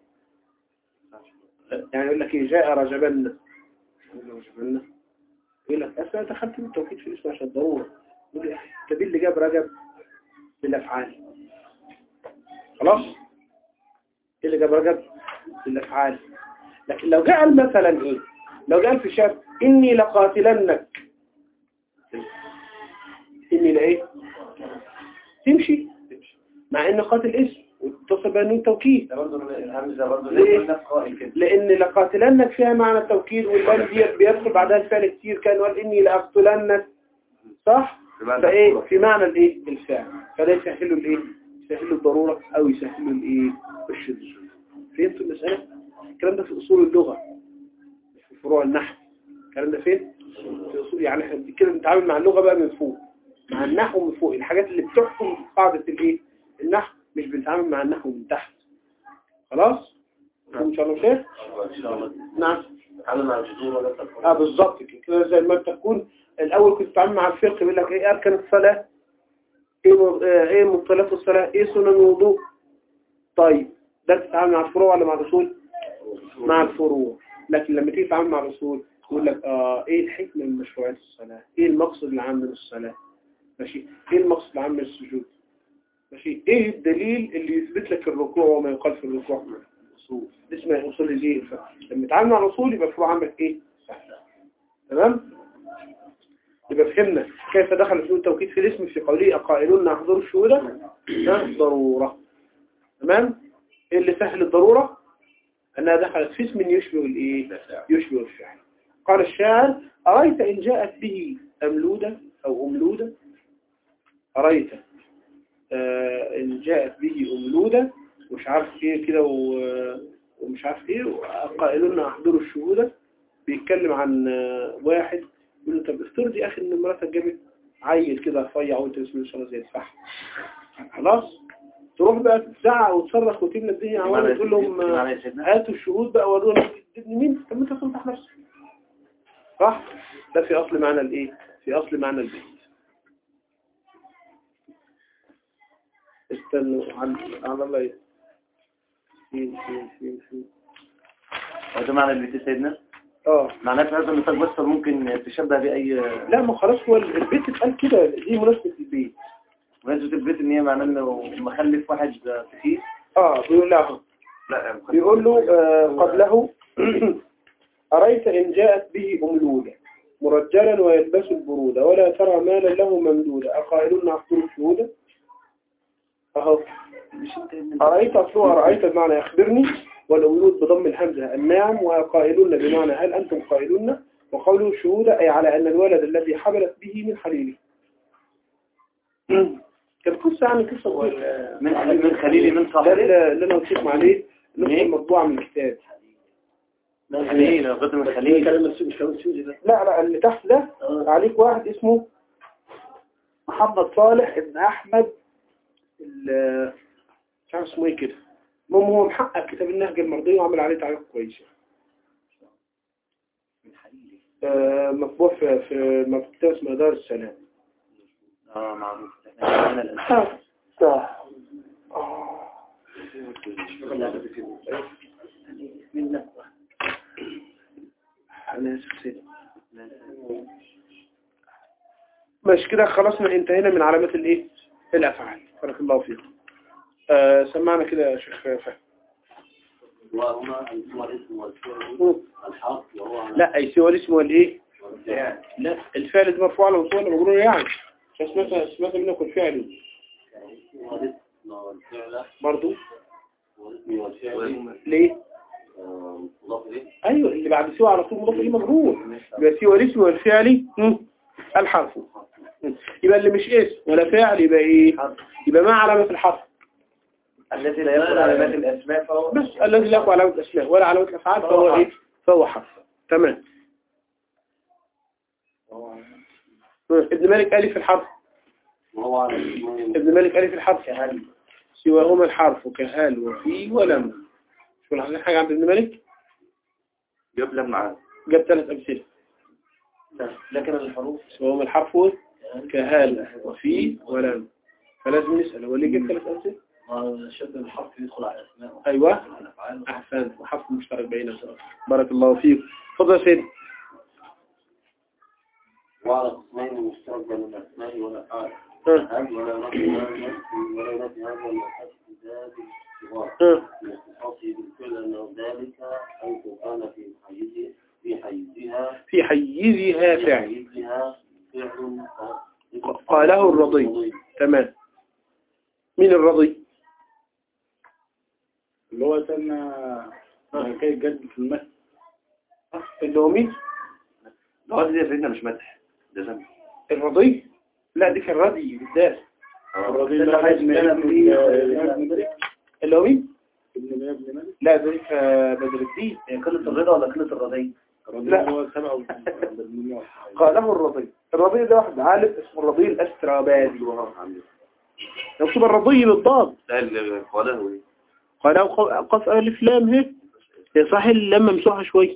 يعني يقول لك ايه جاء رجبنا رجبنا يقول لك اصل أنا دخلت بالتوكيد في الاسم عشان ضروره يقول لي طب إيه اللي جاب رجب بالافعال خلاص ايه اللي جاب رجب بالافعال لكن لو جاء مثلا ايه لو جاء في شاب اني لقاتلنك اني لايه تمشي مع ان قاتل اسم وتصل بأنه توكيد ده برضه الهمزة برضه ليه؟ زي ما قائل كده لان لقاتلنك فيها معنى التوكيد واللام ديت بيدخل بعدها الفعل كتير كان قال اني لاقتلنك صح فايه في معنى الايه الفعل فده يسهله الايه يسهله الضروره او يسهله الايه الشذوذ فهمتوا المساله الكلام ده في اصول اللغه مش في فروع النحو الكلام ده فين في اصول يعني احنا كده بنتعامل مع اللغه بقى من فوق مع النحو من فوق الحاجات اللي بتحكم قاعده الايه النحو مش بنتعامل مع النحو من تحت خلاص ان شاء الله خير إن شاء الله نعم تعالوا مع الجذور ولا تكون اه بالظبط كده كده زي ما تكون الاول كنت بتعامل مع الفقه بيقول لك ايه اركان الصلاه ايه م- آه، ايه مبطلات الصلاه ايه سنن الوضوء طيب ده بتتعامل مع الفروع ولا مع الاصول مع الفروع لكن لما تيجي تتعامل مع الاصول يقول لك اه ايه الحكمه من مشروعيه الصلاه ايه المقصد العام من الصلاه ماشي ايه المقصد العام من السجود ماشي ايه الدليل اللي يثبت لك الركوع وما يقال في الركوع اصول دي اسمها اصول الايه الفقه لما تتعامل مع الاصول يبقى الفروع عندك ايه سهله تمام يبقى فهمنا كيف دخل اسم التوكيد في الاسم في قوله قائلون احضروا الشهودة ده ضرورة تمام ايه اللي سهل الضرورة انها دخلت في اسم يشبه الايه يشبه الفعل قال الشاعر أريت إن جاءت به أملودة أو أملودة أريت آه إن جاءت به أملودة ومش عارف ايه كده و- ومش عارف ايه قائلون احضروا الشهودة بيتكلم عن آه، واحد يقول له طب افترض يا اخي ان مراتك جابت عيل كده رفيع وانت بسم الله ما شاء الله زي الفحم خلاص تروح بقى تزعق وتصرخ وتملى الدنيا عوام وتقول لهم آه، معنى يا سيدنا هاتوا الشهود بقى ورونا ابن مين طب ما انت تنصح نفسك صح ده في اصل معنى الايه في اصل معنى البيت استنوا عن على الله ي- فين فين فين فين وده معنى البيت يا سيدنا اه معناه في هذا النطاق بس ممكن تشبه بأي لا ما خلاص هو البيت اتقال كده دي مناسبة البيت مناسبة البيت ان هي معناه انه مخلف واحد سخيف اه بيقول له لا بيقول له آه قبله أريت إن جاءت به أملودة مرجلا ويلبس البرودة ولا ترى مالا له ممدودة أقائلون أحضر الشهودة أهو أرأيت أصلها أرأيت بمعنى أخبرني والأملود بضم الهمزة النعم وقائلون بمعنى هل أنتم قائلون وقوله شهودة أي على أن الولد الذي حملت به من حليله كان قصة يعني قصة طويلة. من من خليلي من ده صاحبي اللي اللي أنا قلت عليه نسخة إيه؟ مطبوعة من الكتاب من خليلي لو قلت من خليلي لا لا اللي تحت ده عليك واحد اسمه محمد صالح ابن احمد ال- مش عارف اسمه ايه كده المهم هو محقق كتاب النهج المرضي وعمل عليه تعليق كويس آه، مطبوع في في مكتبة اسمها دار السلام اه معروف احنا هنا الآن. آه. صح. آه. أنا آسف سيدي. ماشي كده خلصنا انتهينا من علامات الايه الافعال بارك الله فيكم آه سمعنا كده يا شيخ فهد وهما هو الاسم والفعل مم. الحرف وهو على لا اي سوى الاسم والايه والفعل. لا الفعل ده مرفوع على وصول ولا مجرور يعني عشان سمعت سمعت منك الفعل هو الاسم والفعل برضو والاسم والفعل ليه آه، مضاف إليه ايوه اللي بعد سوى على طول مضاف اليه مجرور يبقى سوى الاسم والفعل مم. الحرف مم. يبقى اللي مش اسم ولا فعل يبقى ايه حرف. يبقى ما علامة الحرف الذي لا يدخل علامات الأسماء فهو بس الذي لا يقوى علامة الأسماء ولا علامة الأفعال فهو ايه فهو حرف تمام ابن مالك ألف الحرف وهو على اسمين ابن مالك ألف الحرف كهل سواهما الحرف كهال وفي ولم شو الحاجة حاجة عند ابن مالك جاب لم معاه جاب ثلاث أمثلة لكن الحروف سواهما الحرف كهال وفي ولم فلازم نسأل هو ليه جاب ثلاث أمثلة شد الحرف يدخل على الأسماء أيوة والأفعال أحسنت وحرف مشترك بينهم بارك الله فيك تفضل يا سيدي وعلى قسمين مشترك بين الأسماء والأفعال ها هل ولا نفي هذا ولا نفي هذا المحس ذات الصغار ها لاختصاصه بالفعل أنه ذلك حيث كان في حيزه في حيزها في حيزها في فعل حيزها فعل ق- قاله الرضي تمام مين الرضي اللي هو سنة حكاية جد في المسجد اللي هو مين الوقت دي يا سيدنا مش مدح ده ذنب الرضي لا دي كان ردي بالذات الرضي ده اللي حيث ابن كان ابن في- ابن ملك اللي هو مين ابن ابن ملك لا ذلك بدر الدين هي قلة الرضا ولا قلة الرضي الرضي لا. اللي هو سبعة وثمانين قاله الرضي الرضي ده واحد عالم اسمه الرضي الاسترابادي مكتوب الرضي بالضاد لا اللي قاله ايه قاله ق- قف ألف لام هي هي صح اللام ممسوحة شوي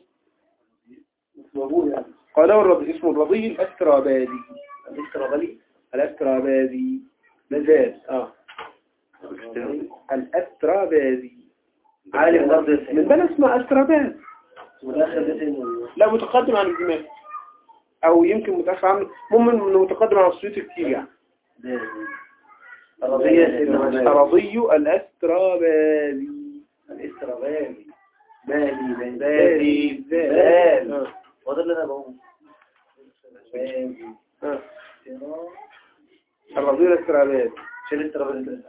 قاله الرضي اسمه الرضي الاسترابادي الاسترابلي الاسترابادي مزاج اه الاسترابادي عالم برضه يا من سيدنا بلد اسمه استراباد والآخر ده سيدنا لا متقدم عن ابن مالك او يمكن متأخر عنه ممكن انه متقدم عن السيوطي كتير يعني الرضي يا سيدنا الرضي الاسترابادي الاسترابلي بالي بالي بادي بالي آه. وده اللي انا بقوله بالي آه. الرضي الاسترابادي شيل الاسترابلي كده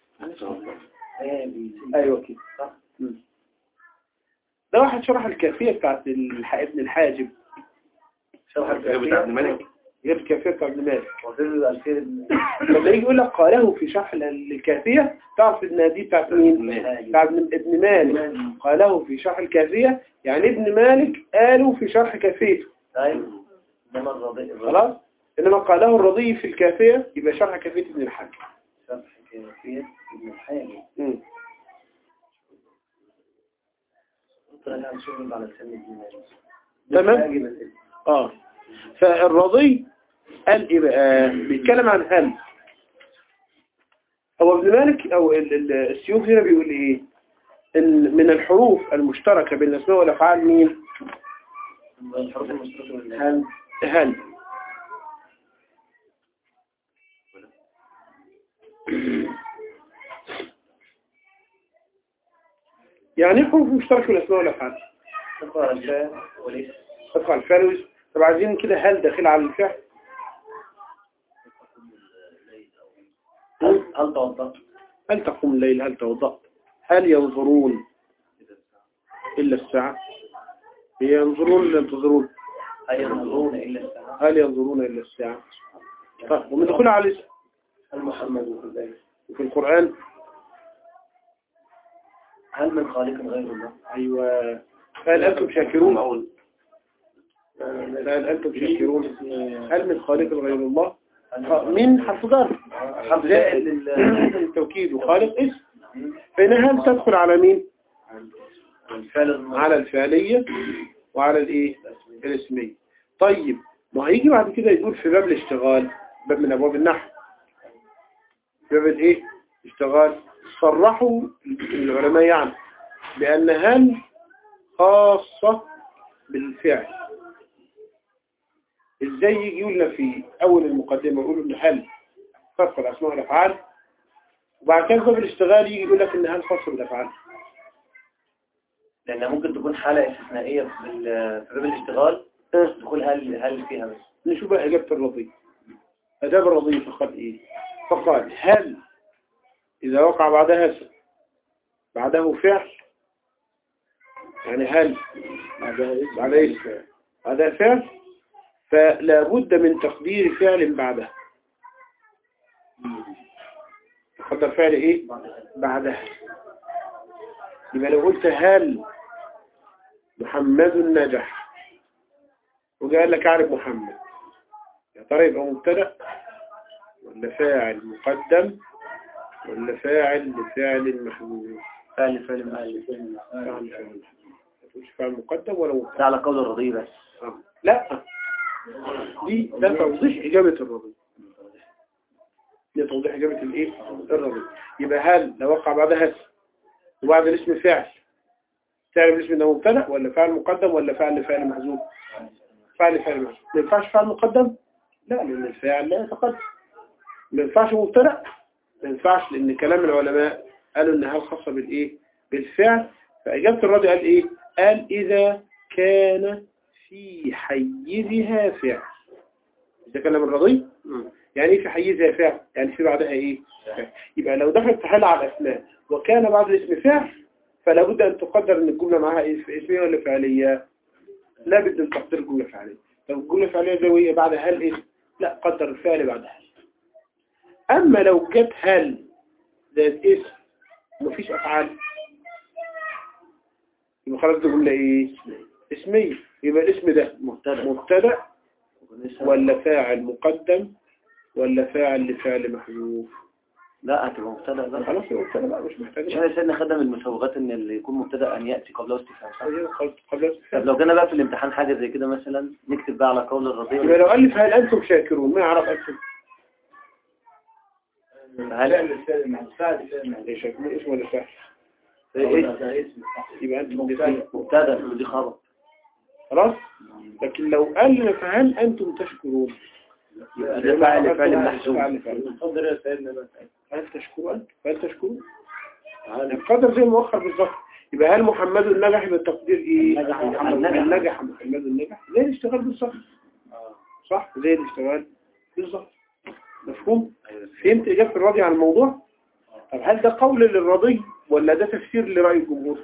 بالي ايوه كده صح مم. ده واحد شرح الكافية بتاعت الح... ابن الحاجب شرح بتاع ابن مالك؟ غير الكافية بتاع ابن مالك وفي الألفير لما يجي يقول لك قاله في شرح ال- الكافية تعرف ان دي بتاعت مين؟ بتاعت ابن ابن مالك قاله في شرح الكافية يعني ابن مالك قالوا في شرح كافيته ايوه انما الرضي خلاص انما قاله الرضي في الكافية يبقى شرح كافية ابن الحاج شرح كيفية ابن الحاجة مم. طلع عن شغل على سن ابن مالك تمام اه فالرضي قال ايه بقى بيتكلم عن هل هو ابن مالك او ال- ال- السيوف هنا بيقول ايه ان من الحروف المشتركة بين الاسماء والافعال مين الحروف المشتركة بين هل هل يعني ايه حروف مشتركة بين الاسماء والافعال تقرأ الفاء والاسم تدخل الفعل والاسم طب عايزين كده هل داخل على الفعل هل هل توضأت هل تقوم الليل هل توضأت هل ينظرون إلا الساعة هي ينظرون إلا ينتظرون هل ينظرون إلا الساعة هل ينظرون إلا الساعة طيب ومن دخول على الاسم هل محمد في ذلك وفي القرآن هل من خالق غير الله أيوة هل أنتم شاكرون هل أنتم شاكرون هل من خالق غير الله آه، من حرف جر حرف زائد لل- للتوكيد وخالق اسم فإنها هل تدخل على مين الفعل الماضي على الفعلية وعلى الايه الاسمية طيب ما هيجي بعد كده يقول في باب الاشتغال باب من ابواب النحو باب الايه اشتغال صرحوا العلماء يعني بان هل خاصة بالفعل ازاي يجي يقول لنا في اول المقدمة يقولوا ان هل خاصة بالاسماء والافعال وبعد كده في باب الاشتغال يجي يقول لك ان هل خاصة بالافعال لأنها ممكن تكون حالة استثنائية في ال- في باب الاشتغال ها؟ تقول هل هل فيها بس نشوف بقى إجابة الرضي أجاب الرضي فقال إيه فقال هل إذا وقع بعدها اسم بعده فعل يعني هل بعدها اسم بعدها اسم بعدها فعل فلا بد من تقدير فعل بعدها قدر فعل ايه بعدها يبقى لو قلت هل محمد نجح وجاء قال لك اعرف محمد يا ترى يبقى مبتدا ولا فاعل مقدم ولا فاعل لفعل محمود فعل فعل فعل فاعل فعل محمود ما تقولش فاعل مقدم ولا مبتدا ده على قول الرضي بس آه. لا دي ده توضيح إجابة الرضي دي توضيح إجابة الإيه الرضي يبقى هل لو وقع بعدها هل وبعد الاسم فعل تعرف الاسم ده مبتدا ولا فعل مقدم ولا فعل فعل محذوف فعل فعل محذوف ما ينفعش فعل مقدم لا لأن الفاعل لا يتقدم ما ينفعش مبتدا ما ينفعش لأن كلام العلماء قالوا إن هل خاصة بالإيه بالفعل فإجابة الرضي قال إيه قال إذا كان في حيزها فعل ده كلام الرضي يعني ايه في حيزها فعل يعني في بعدها ايه فعل. يبقى لو دخلت في حل على الاسماء وكان بعد الاسم فعل فلا بد ان تقدر ان الجمله معاها إيه؟ اسميه ولا فعليه لا بد ان تقدر الجمله فعليه لو الجمله فعليه زي وهي بعد هل ايه لا قدر الفعل بعد هل اما لو جت هل ذات اسم ومفيش افعال يبقى خلاص دي جمله ايه اسميه يبقى الاسم ده مبتدا مبتدا ولا فاعل مقدم ولا فاعل لفعل محذوف لا هتبقى مبتدا بقى خلاص يبقى مبتدا بقى مش محتاج مش احنا سيدنا خدنا من المسوغات ان اللي يكون مبتدا ان ياتي قبله استفهام صح؟ قبل قبل طب الاستفهام. لو جينا بقى في الامتحان حاجه زي كده مثلا نكتب بقى على قول الرضي يبقى لو ألف هل أنتم شاكرون ما يعرف أنتم هل إيه شاكرون اسم ولا فاعل إيه؟ يبقى أنتم الاثنين. مبتدا ودي خبر خلاص لكن لو ألف هل أنتم تشكرون يبقى ده فاعل فعل محذوف فعل فعل قدر يا سيدنا بس هل تشكروا أنتم هل تشكرون القدر زي المؤخر بالظبط يبقى هل محمد نجح بالتقدير إيه نجح محمد هل نجح. نجح محمد نجح زي الاشتغال بالظبط صح زي الاشتغال بالظبط مفهوم فهمت إجابة الراضي عن الموضوع طب هل ده قول للراضي ولا ده تفسير لرأي الجمهور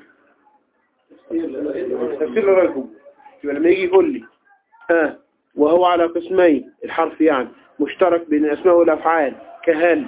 تفسير لرأي الجمهور يبقى لما يجي يقول لي ها وهو على قسمين الحرف يعني مشترك بين الأسماء والأفعال كهل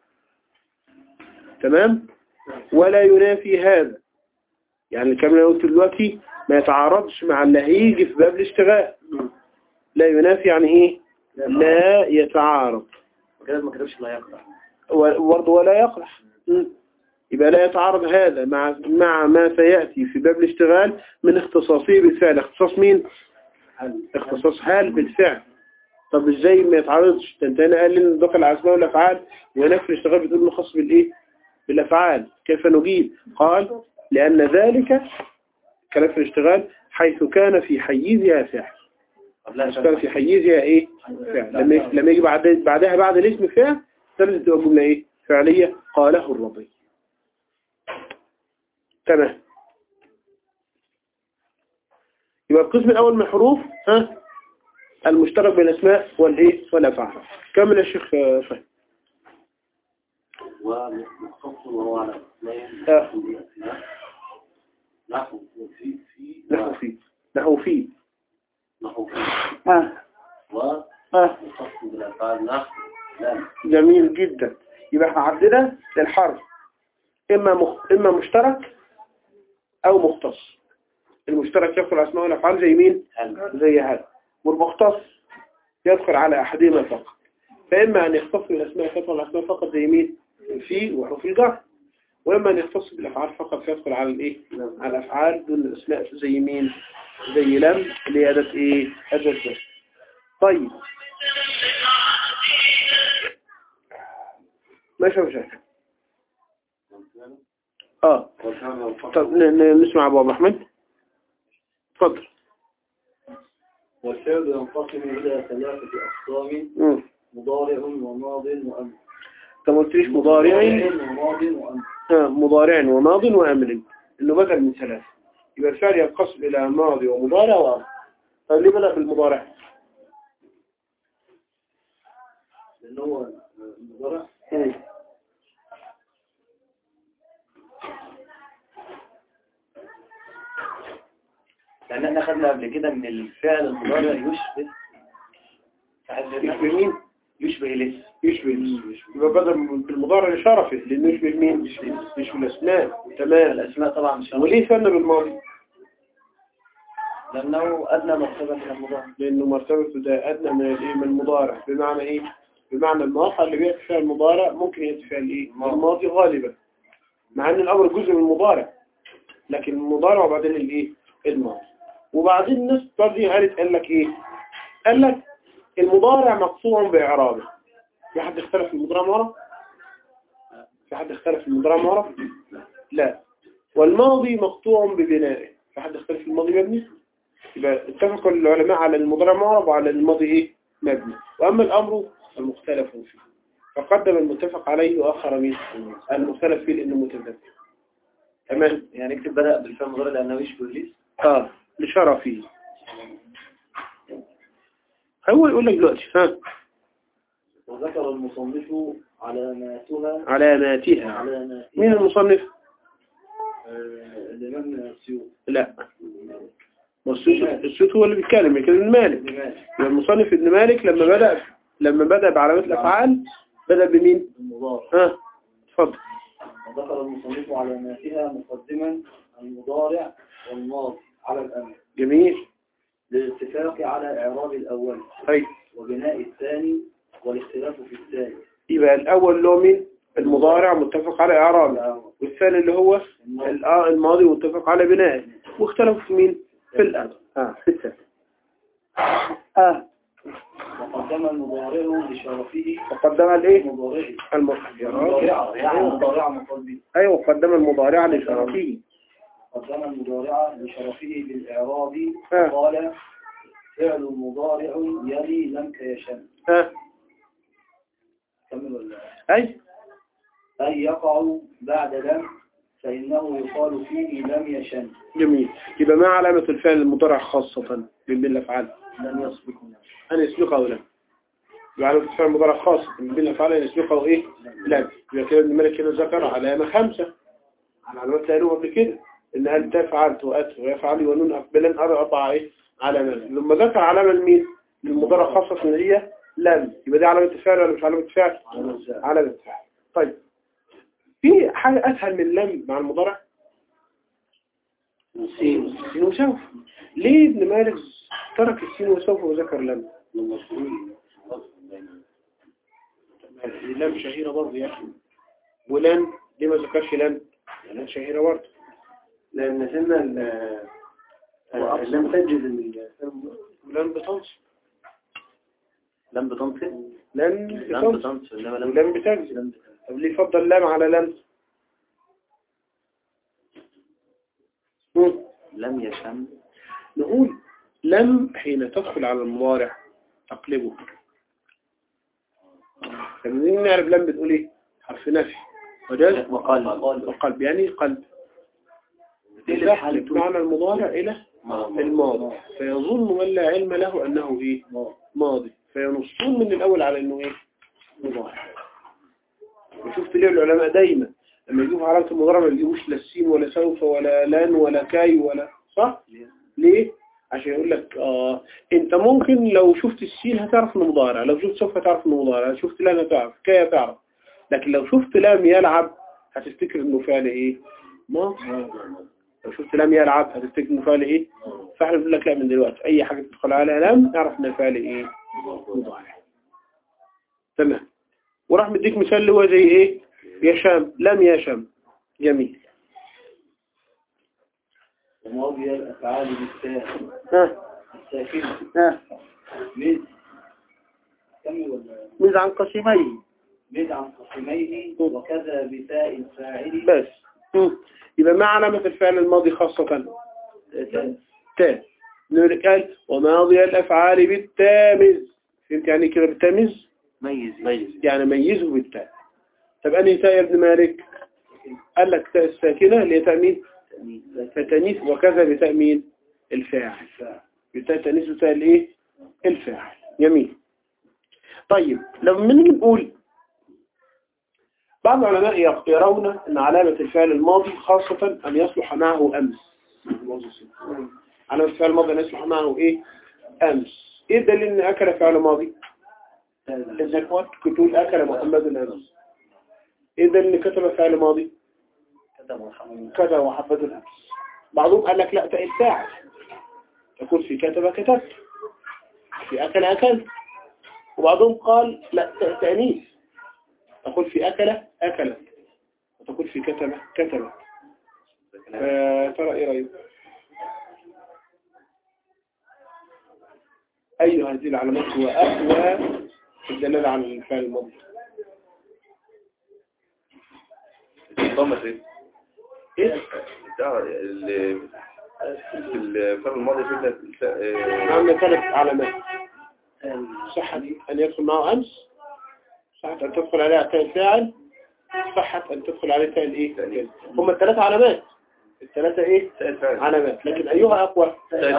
تمام ولا ينافي هذا يعني الكلام اللي أنا قلته دلوقتي ما يتعارضش مع اللي هيجي في باب الاشتغال لا ينافي يعني ايه لا يتعارض كده ما كتبش لا يقطع وبرضه ولا يقرح مم. يبقى لا يتعارض هذا مع مع ما سيأتي في باب الاشتغال من اختصاصه بالفعل اختصاص مين اختصاص حال بالفعل طب ازاي ما يتعارضش ده انت هنا قال لي دخل على الاسماء والافعال وهناك في الاشتغال بتقول انه خاص بالايه بالافعال كيف نجيب قال لان ذلك كلام في الاشتغال حيث كان في حيزها فعل قبلها حيث كان في حيزها ايه فعل لما يجي- لما يجي بعد بعدها بعد الاسم فعل لازم تبقى جمله ايه فعليه قاله الرضي تمام يبقى القسم الاول من الحروف ها المشترك بين الاسماء والايه والافعال كمل يا شيخ آه، فهد ومختص وهو على اثنين آه. نحو في في نحو فيه نحو فيه نحو في اه اه ومختص بالافعال نحو لا جميل جدا يبقى احنا عندنا الحرف اما مخ... اما مشترك او مختص المشترك يدخل على الاسماء والافعال زي مين زي هذا والمختص يدخل على احدهما فقط فاما ان يختص بالاسماء فيدخل على الاسماء فقط زي مين في وحروف الجر واما ان يختص بالافعال فقط فيدخل على الايه على الافعال دون الاسماء زي مين زي لم اللي هي اداه ايه اداه جر طيب ماشي يا مشاكل اه طب ن- ن- نسمع ابو عبد الرحمن اتفضل والفعل ينقسم إلى ثلاثة أقسام مم. مضارع وماض وأمر انت ما قلتليش مضارع وماض وأمر آه، مضارع وماض وامر انه بدل من ثلاثة يبقى الفعل ينقسم الى ماضي ومضارع وامر طيب ليه بدأ بالمضارع لأن هو المضارع مم. لان احنا خدنا قبل كده ان الفعل المضارع يشبه فعل يشبه مين يشبه الاسم يشبه الاسم يبقى بدل بالمضارع لشرفه لأنه يشبه مين يشبه الأسماء تمام الأسماء طبعا مش عارف. وليه ثنى بالماضي لأنه أدنى مرتبة من المضارع لأنه مرتبته ده أدنى من الإيه من المضارع بمعنى إيه بمعنى المواقع اللي بيأتي فيها المضارع ممكن يأتي فيها الإيه الماضي غالبا مع أن الأمر جزء من المضارع لكن المضارع وبعدين الإيه الماضي وبعدين الناس برضه قالت قال لك إيه قال لك المضارع مقطوع بإعرابه في حد اختلف في المضارع معرب في حد اختلف في المضارع معرب لا والماضي مقطوع ببنائه في حد اختلف في الماضي مبني يبقى اتفق العلماء على المضارع معرب وعلى الماضي ايه مبني واما الامر المختلف فيه فقدم المتفق عليه واخر من المختلف فيه لانه متذكر تمام يعني اكتب بدأ بالفعل المضارع لأنه يشبه الاسم اه لشرفه هو يقول لك دلوقتي ها وذكر المصنف علاماتها علاماتها علاماتها مين المصنف آه، الإمام السيوط لا والسوت السوت هو اللي بيتكلم لكن ابن مالك لماذا؟ يبقى المصنف ابن مالك لما بدأ لما بدأ بعلامات الأفعال بدأ بمين المضارع ها اتفضل وذكر المصنف علاماتها مقدما المضارع والماضي على الأمر جميل للاتفاق على إعراب الأول طيب وبناء الثاني والاختلاف في الثالث يبقى الأول اللي هو مين المضارع متفق على إعرابه الأمر. والثاني اللي هو الماضي. ال- آه الماضي متفق على بنائه واختلفوا في مين في الأمر اه في الثاني اه وقدم المضارع لشرفه وقدم الايه مضارعه المضارع يعني مضارع مقلبي ايوه وقدم المضارع لشرفه قدم المضارع لشرفه بالإعراب آه. قال فعل مضارع يلي لم كيشن ها كمل ولا اي أي يقع بعد لم فإنه يقال فيه لم يشن جميل يبقى ما علامة الفعل المضارع خاصة من بين الأفعال لم يسبق أن يسبقه لم يبقى علامة الفعل المضارع خاصة من بين الأفعال أن يسبقه إيه لم يبقى كده ابن مالك هنا ذكر علامة خمسة على علامات اللي قالوها قبل كده إن هل تفعلت وأت ويفعل ونون أقبلا أربع إيه علامات لما ذكر علامة لمين للمضارع خاصة اللي هي لم يبقى دي علامة الفعل ولا مش علامة الفعل علامة الفعل طيب في حاجة أسهل من لم مع المضارع سين سين وسوف ليه ابن مالك ترك السين وسوف وذكر لم لم شهيرة برضه يا أخي ولن ليه ما ذكرش لن لن شهيرة برضه لأن سنة ال- آه، لم تجد ال- ولن بتنصب لم بتنصب لن لم بتنصب بتنصب إنما لم ولن بتجزم لم بتنصب. طب ليه فضل لم على لن مم. لم يشن نقول لم حين تدخل على المضارع تقلبه فمنين نعرف لم بتقول ايه حرف نفي وجاز وقال وقلب يعني إيه قلب تقلب تحلب حالته معنى المضارع إلى الماضي فيظن من لا علم له أنه إيه ماضي فينصون من الأول على أنه إيه مضارع وشفت ليه العلماء دايما لما يجيبوا علامة المضارع ما يجيبوش لا السين ولا سوف ولا لان ولا كاي ولا صح ليه عشان يقول لك آه انت ممكن لو شفت السين هتعرف انه مضارع لو شفت سوف هتعرف انه مضارع لو شفت لام هتعرف كاي هتعرف لكن لو شفت لام يلعب هتفتكر انه فعل ايه ماضي لو شفت لام يلعب هتفتكر انه فعل ايه فاحنا بنقول لك لا من دلوقتي اي حاجة تدخل عليها لام اعرف انها فعل ايه مضارع تمام وراح مديك مثال اللي هو زي ايه يشام لم يشم جميل وماضي الأفعال بالتاء ها الساكنة ها مد كمل ولا مز عن قسمين مد عن قسميه وكذا بتاء الفاعل بس مم. يبقى ما علامة الفعل الماضي خاصة تاء نقول قال وماضي الأفعال بالتامز فهمت يعني كده بالتامز ميز ميز يعني ميزه بالتاء طب أنهي تاء يا ابن مالك قال لك تاء الساكنة اللي هي تأمين فتانيث وكذا بتأمين الفاعل بتاء تانيث وتاء الايه الفاعل جميل طيب لما نيجي نقول بعض العلماء يرون أن علامة الفعل الماضي خاصة أن يصلح معه أمس علامة الفعل الماضي أن يصلح معه إيه أمس إيه الدليل أن أكل فعل ماضي انك ممكن تقول اكل محمد امس اذا اللي كتب فعل ماضي كتب محمد كتب محمد امس بعضهم قال لك لا تاء الفاعل تقول في كتب كتبت في اكل اكلت وبعضهم قال لا تاء تانيث تقول في اكل اكلت وتقول في كتب كتبت آه، ترى ايه رايك اي هذه العلامات هو اقوى في الدلاله على الفعل الماضي ضمت ايه؟ ايه ده ال- في الفرق الماضي في ال- عندنا ثلاث علامات صحة أن يدخل معه أمس صحة أن تدخل عليها تاء الفاعل صحة أن تدخل عليه تاء الإيه تأنيث. هم الثلاث علامات الثلاثة إيه تاء الفاعل. علامات لكن أيها أقوى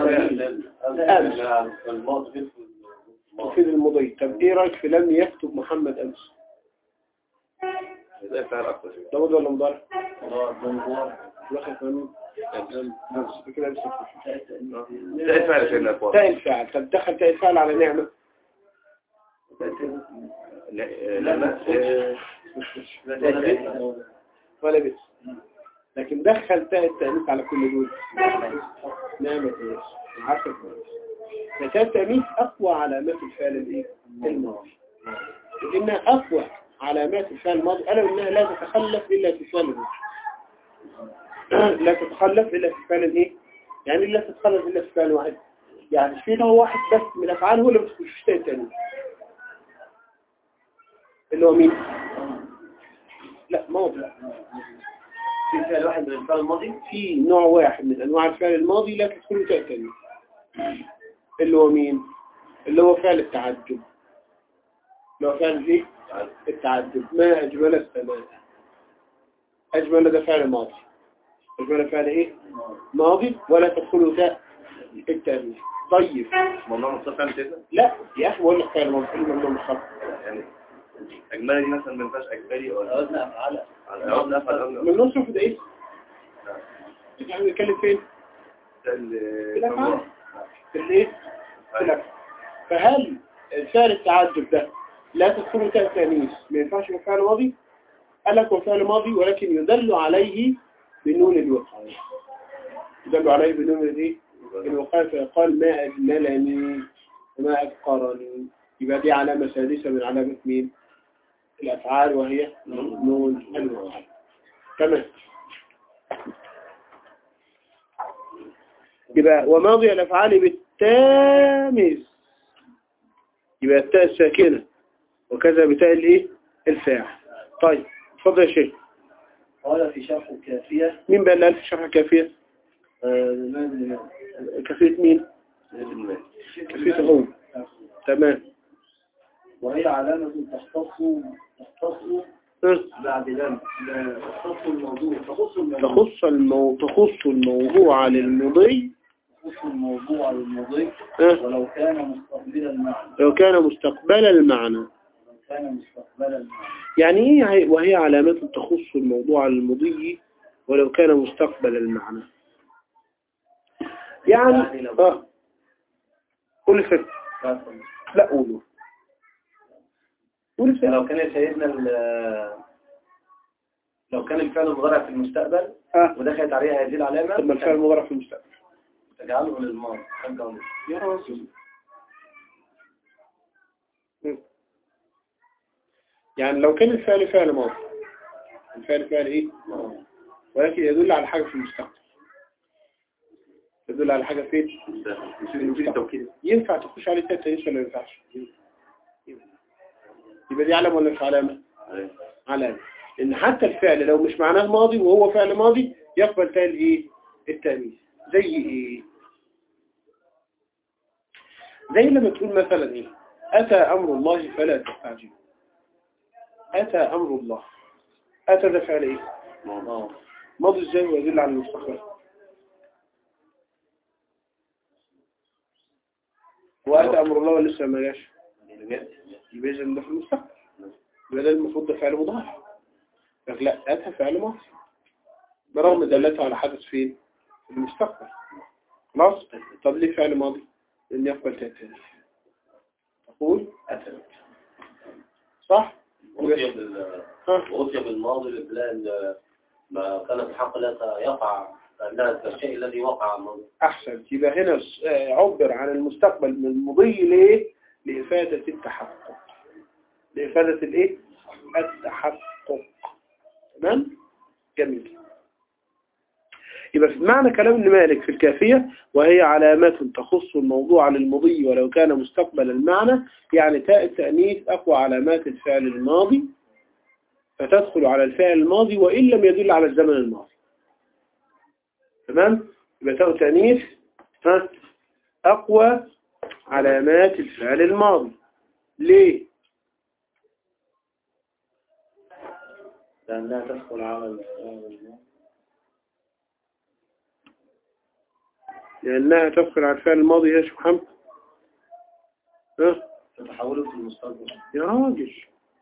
الماضي في تفيد المضي طب إيه رأيك في لم يكتب محمد أمس تاء الفاعل اكتر شوية. ده مضي ولا مضارع الماضي لخي فهمين أمس كده أمس تاء الفاعل عشان الاقوال تاء الفاعل طب دخل تاء الفاعل على نعمة لا لا لا ولا بس لكن دخل تاء التأنيث على كل دول نعمة إيه عارفة كويس فتاء التأنيث أقوى علامات الفعل الإيه الماضي لأنها أقوى علامات الفعل الماضي ألا وإنها لا تتخلف إلا في الفعل الماضي لا تتخلف إلا في الفعل الإيه يعني لا تتخلف إلا في الفعل واحد يعني في نوع واحد بس من الأفعال هو اللي بتخش في تاء التأنيث اللي هو مين؟ لا ماضي في فعل واحد من الفعل الماضي في نوع واحد من انواع الفعل الماضي لا تدخله تاء تانية اللي هو مين اللي هو فعل التعجب اللي هو فعل ايه التعجب ما اجمل السماء اجمل ده فعل ماضي اجمل فعل ايه ماضي ولا تدخله تاء التانية طيب ممنوع من الصرف يعني كده لا يا اخي بقول لك فعل ماضي كلمه ممنوع من الصرف يعني اجمالي دي مثلا ما ينفعش اجمالي ولا عاوزنا افعال عاوز افعل ممنوع الصرف ده ايه احنا بنتكلم فين في الافعال في الايه في الافعال فهل فعل التعجب ده لا تدخله تاء تانيث ما ينفعش يبقى فعل ماضي قال لك هو فعل ماضي ولكن يدل عليه بنون الوقاية يدل عليه بنون الايه الوقاية فيقال ما أجملني وما أفقرني يبقى دي علامة سادسة من علامة مين الأفعال وهي نون الوقاية تمام يبقى وماضي الأفعال بالتامز يبقى التاء الساكنة وكذا بتاء الايه الفاعل طيب اتفضل يا شيخ قال في شرح الكافية مين بقى اللي قال في شرح كافية آه، لماذا- كافية مين كافية هو تمام وهي علامة تختص تختص ها؟ بعد لم لا تختص الموضوع تخص الموضوع تخص المو... تخص الموضوع للمضي تخص الموضوع المضي ها؟ ولو كان مستقبل المعنى لو كان مستقبل المعنى ولو كان مستقبل المعنى يعني ايه هي- وهي علامات تخص الموضوع المضي ولو كان مستقبل المعنى يعني يعني لو- اه قول الفكرة لا قولوا قول الفكرة لو كان سيدنا ال- لو كان الفعل المضارع في المستقبل اه ودخلت عليها هذه العلامة طب ما الفعل المضارع في المستقبل تجعله للماضي ترجعه للماضي. يا راجل مم. يعني لو كان الفعل فعل ماضي الفعل فعل ايه ولكن يدل على حاجة في المستقبل يدل على حاجة فين في المستقبل ينفع تخش عليه تاء تانيث ولا ما ينفعش يبقى دي علامة ولا مش علامة علامة ان حتى الفعل لو مش معناه ماضي وهو فعل ماضي يقبل تاء الايه التانيث زي ايه زي لما تقول مثلا ايه اتى امر الله فلا تستعجلوا اتى امر الله اتى ده فعل ايه ماضي ازاي ويدل على المستقبل واتى امر الله ولسه ما جاش يبقى اذا ده في المستقبل يبقى ده المفروض ده فعل مضارع لكن لا اتى فعل ماضي برغم دلته على حدث فين في المستقبل خلاص طب ليه فعل ماضي لان يقبل تأتي تقول اتى صح وأوصي بال ها وأوصي بالماضي لأن ما كان في حق لا يقع فإنها كالشيء الذي وقع الماضي احسنت يبقى هنا س- آه، عبر عن المستقبل من المضي ليه لإفادة التحقق لإفادة الايه التحقق تمام جميل يبقى في معنى كلام ابن مالك في الكافية وهي علامات تخص الموضوع للمضي ولو كان مستقبل المعنى يعني تاء التأنيث أقوى علامات الفعل الماضي فتدخل على الفعل الماضي وإن لم يدل على الزمن الماضي تمام يبقى تاء التأنيث ها أقوى علامات الفعل الماضي ليه لأنها تدخل على لأنها تدخل على الفعل الماضي يا شيخ محمد ها تتحوله في المستقبل يا راجل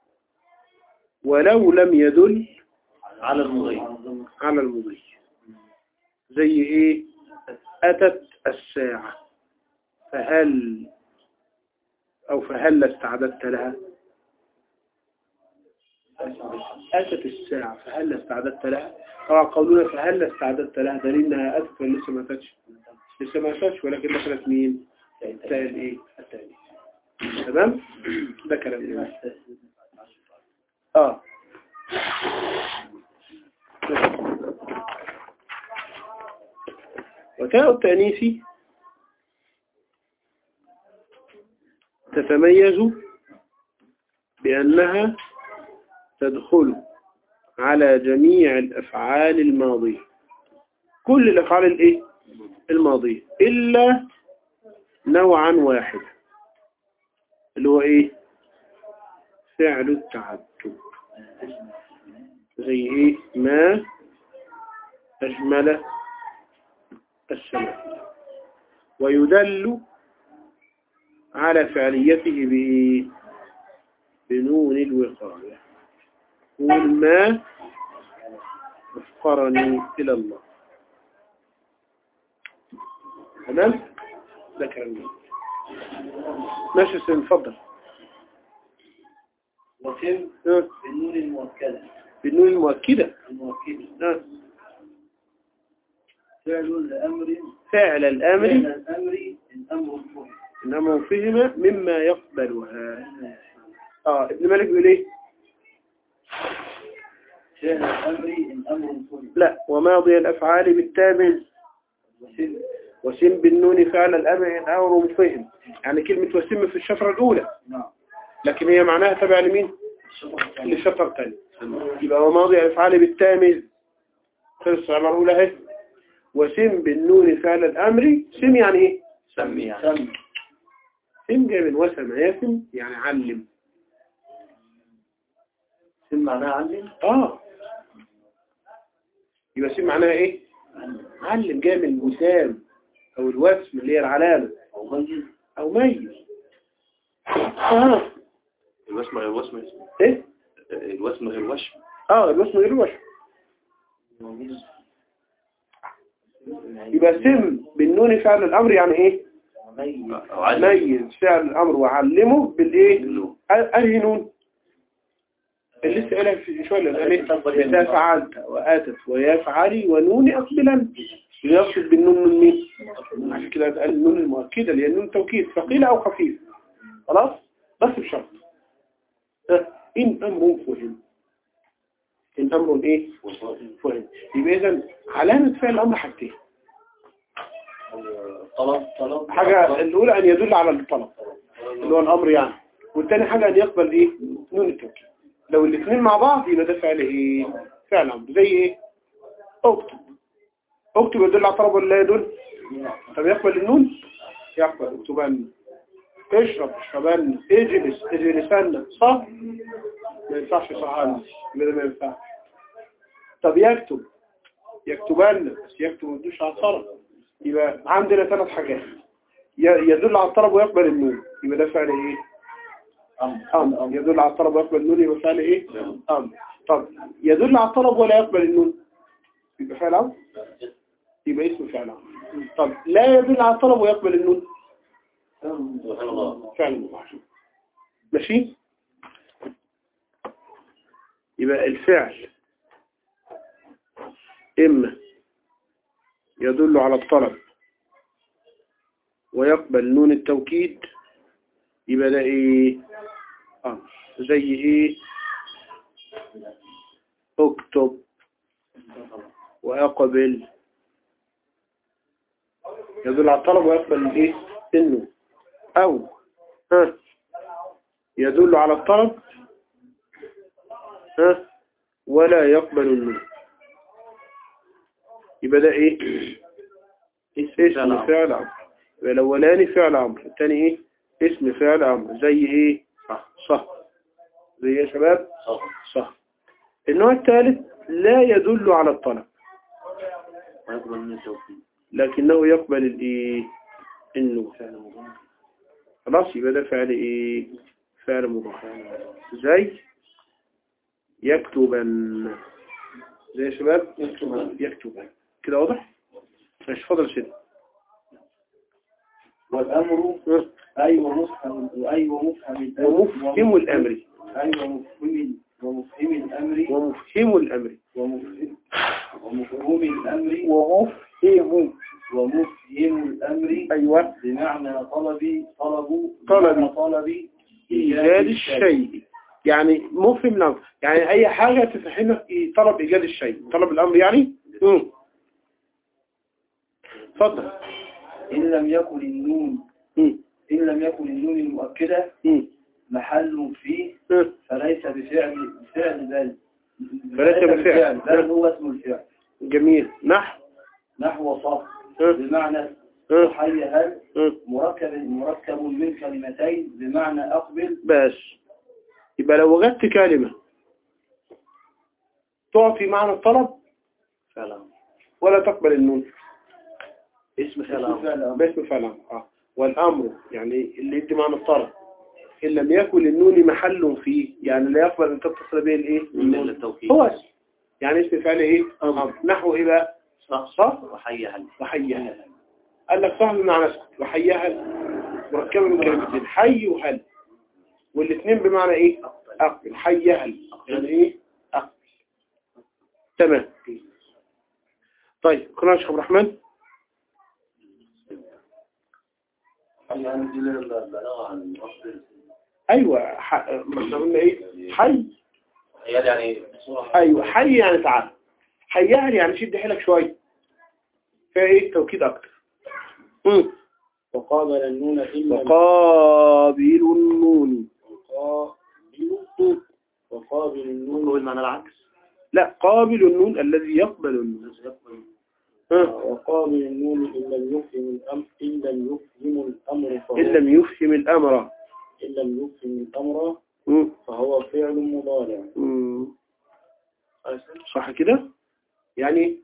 ولو لم يدل على المضي على المضي زي ايه أتت الساعة فهل أو فهل استعددت لها أتت الساعة فهل استعددت لها طبعا قولنا فهل استعددت لها دليل انها أتت ولا لسه ما أتتش لسه ما أتتش ولكن دخلت مين تاء الايه التاني تمام ده كلام جميل. اه وتاء التأنيث تتميز بأنها تدخل على جميع الأفعال الماضية كل الأفعال الإيه؟ الماضية إلا نوعا واحد اللي هو إيه فعل التعجب زي إيه ما أجمل السماء ويدل على فعليته بإيه بنون الوقاية قول ما أفقرني إلى الله تمام ده كلام جميل. ماشي سن اتفضل وفهم ها، بالنون المؤكدة بالنون المؤكدة المؤكدة ها، فعل الأمر فعل الأمر فعل الأمر الأمر فهم إنما فهم مما يقبلها اه ابن مالك بيقول ايه فعل الأمر الأمر فهم لا وماضي الأفعال بالتامل وسم وسم بالنون فعل الأمر إن أمر فهم يعني كلمة وسم في الشفرة الأولى نعم لكن هي معناها تبع لمين للشفرة الثانية يبقى وماضي الأفعال بالتامل خلص العبارة الأولى اهي وسم بالنون فعل الأمر سم يعني ايه سمي يعني سم سم جاي من وسم يسم يعني علم سم معناها علم اه يبقى سم معناها ايه علم جاي من الوسام او الوسم اللي هي العلامة أو ميز او ميز اه الوسم غير وسم ايه الوسم غير وشم اه الوسم غير الوشم وميز يبقى سم بالنون فعل الامر يعني ايه وميز أو علم ميز فعل الامر وعلمه بالايه بالنون. أ- انهي نون اللي لسه قالها في شويه اللي قال ايه اذا فعلت واتت ويفعلي ونون اقبلا يقصد بالنون من مين عشان كده قال النون المؤكده اللي هي النون توكيد ثقيل او خفيف خلاص بس بشرط ها، ان امر فهم ان امر ايه فهم يبقى اذا علامه فعل الامر حاجتين طلب طلب حاجه الاولى ان يدل على الطلب اللي هو الامر يعني والتاني حاجه ان يقبل ايه نون التوكيد لو الاثنين مع بعض يبقى ده فعل ايه فعل امر زي ايه اكتب اكتب يدل على الطلب ولا لا يدل طب يقبل النون يقبل اكتبن اشرب اشربن اجلس اجلسن صح ما ينفعش صحان كده ما ينفعش طب يكتب يكتبن بس يكتب ما يدوش على الطلب يبقى عندنا ثلاث حاجات ي- يدل على الطلب ويقبل النون يبقى ده فعل ايه امر يدل على الطلب ويقبل النون يبقى فعل ايه امر طب يدل على الطلب ولا يقبل النون يبقى فعل امر يبقى اسمه فعل امر طب لا يدل على الطلب ويقبل النون سبحان الله فعل مضارع ماشي يبقى الفعل إما يدل على الطلب ويقبل نون التوكيد يبقى ده ايه آه. زي ايه اكتب ويقبل يدل على الطلب ويقبل الايه النون او ها يدل على الطلب ها ولا يقبل النون يبقى ده ايه اسم فعل امر يبقى الاولاني فعل امر الثاني ايه اسم فعل امر زي ايه صح صح زي ايه يا شباب صح صح النوع الثالث لا يدل على الطلب ويقبل من التوكيد لكنه يقبل الايه النون خلاص يبقى ده فعل ايه فعل مضارع زي يكتبن زي يا شباب يكتبن يكتبن كده واضح ماشي فضل شد والأمر أي ومفهم وأي ومفهم الأمر ومفهم الامر أي ومفهم ومفهم الأمر ومفهم الامر ومفهم ومفهوم الأمر ومفهم ومفهم الأمر ايوه بمعنى طلبي طلب طلبي. بمعنى طلبي ايجاد الشيء يعني مفهم الامر يعني اي حاجة تفهمك إيه طلب ايجاد الشيء طلب الامر يعني امم اتفضل إن لم يكن النون امم إن لم يكن النون المؤكدة امم محل فيه امم فليس بفعل بفعل بل فليس بفعل. بل هو اسم الفعل جميل نحو نحو صف ها بمعنى ها حي هل ها مركب مركب من كلمتين بمعنى أقبل بس يبقى لو وجدت كلمة تعطي معنى الطلب فعلا ولا تقبل النون اسم فعل اسم أمر فعل أمر. باسم فعل اه والامر يعني اللي يدي معنى الطلب ان لم يكن للنون محل فيه يعني لا يقبل ان تتصل به الايه من النون. التوكيد هو اسم يعني اسم فعل ايه امر نحو ايه بقى صح صح وحي هل وحيها قال لك صح بمعنى اسكت وحيها مركبة من كلمتين حي وهل والاثنين بمعنى ايه اقبل حي هل يعني ايه اقبل تمام طيب قرأنا يا شيخ عبد الرحمن ينزل البلاغة عن أصل ايوه ح... ما احنا قلنا ايه حي هي يعني بصورة ايوه حي يعني تعال حيها يعني شد حيلك شويه فيها ايه توكيد اكتر امم وقابل النون إلا وقابل النون وقابل وقابل النون هو المعنى العكس لا قابل النون الذي يقبل النون ها. وقابل النون إن لم يفهم الأمر إن لم يفهم الأمر فهو إن لم يفهم الأمر إن لم يفهم الأمر مم. فهو فعل مضارع مم. صح كده يعني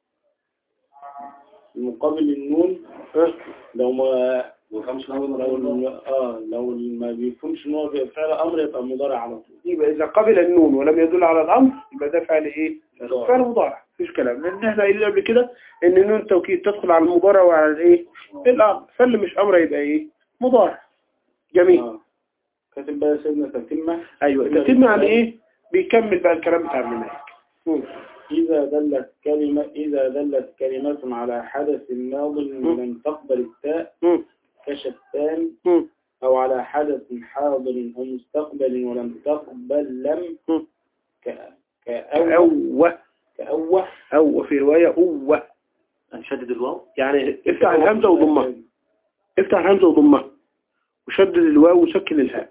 مقابل النون ها. لو ما لو الم- اه لو ما بيفهمش ان هو فعل امر يبقى مضارع على طول يبقى إذا قبل النون ولم يدل على الأمر يبقى ده فعل إيه مضارع. فعل مضارع مفيش كلام لأن احنا قايلين قبل كده إن النون التوكيد تدخل على المضارع وعلى الإيه الأمر فاللي مش أمر يبقى إيه مضارع جميل آه. كاتب بقى سيدنا تتمة أيوة تتم يعني إيه بيكمل بقى الكلام بتاع ابن مالك مم. إذا دلت كلمة إذا دلت كلمة على حدث ماض لم تقبل التاء مم. كشتان مم. أو على حدث حاضر أو مستقبل ولم تقبل لم مم. ك- كأوه أوه كأوه أو في رواية أوه نشدد الواو يعني افتح الهمزة وضمها افتح الهمزة وضمها وشدد الواو وسكن الهاء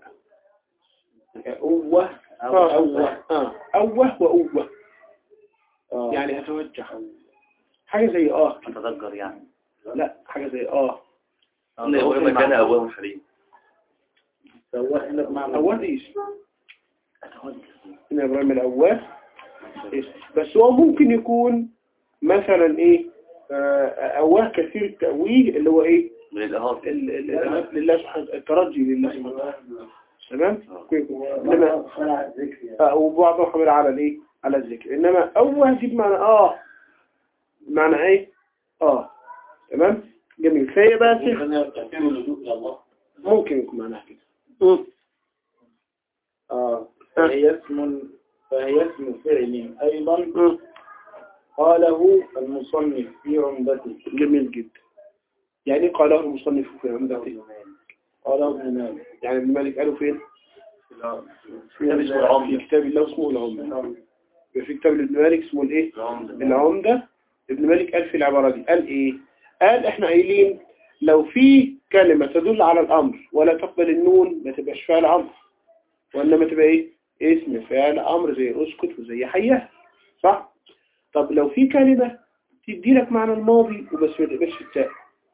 كأوه أو آه. أوه آه. أوه وأوه آه. يعني أتوجه حاجة زي آه أتذكر يعني لا حاجة زي آه لا هو يبقى كان أبواب حليم سواء هنا بمعنى أواه دي اسم هنا إبراهيم الأواه اسم بس هو ممكن يكون مثلا إيه آه، أواه كثير التأويه اللي هو إيه من الإهارة ال- ال- لله سبحانه الترجي لله سبحانه وتعالى. تمام إنما آه، وبعضهم حمل على الايه على الذكر انما اوه دي بمعنى اه معنى ايه اه تمام جميل فهي بقى شيخ كثير اللجوء إلى الله ممكن يكون معناها كده مم. آه آه. هي اسم فهي اسم فعل أيضا مم. قاله المصنف في عمدته جميل جدا يعني إيه قاله المصنف في عمدته قاله ابن مالك يعني ابن مالك قالوا فين كتاب اسمه العمدة. في كتاب الله اسمه العمدة يبقى في كتاب ابن مالك اسمه الايه العمدة العمدة ابن مالك قال في العبارة دي قال ايه قال احنا قايلين لو في كلمة تدل على الامر ولا تقبل النون ما تبقاش فعل امر وانما تبقى ايه اسم فعل امر زي اسكت وزي حياه صح طب لو في كلمة تدي لك معنى الماضي وبس ما تبقاش التاء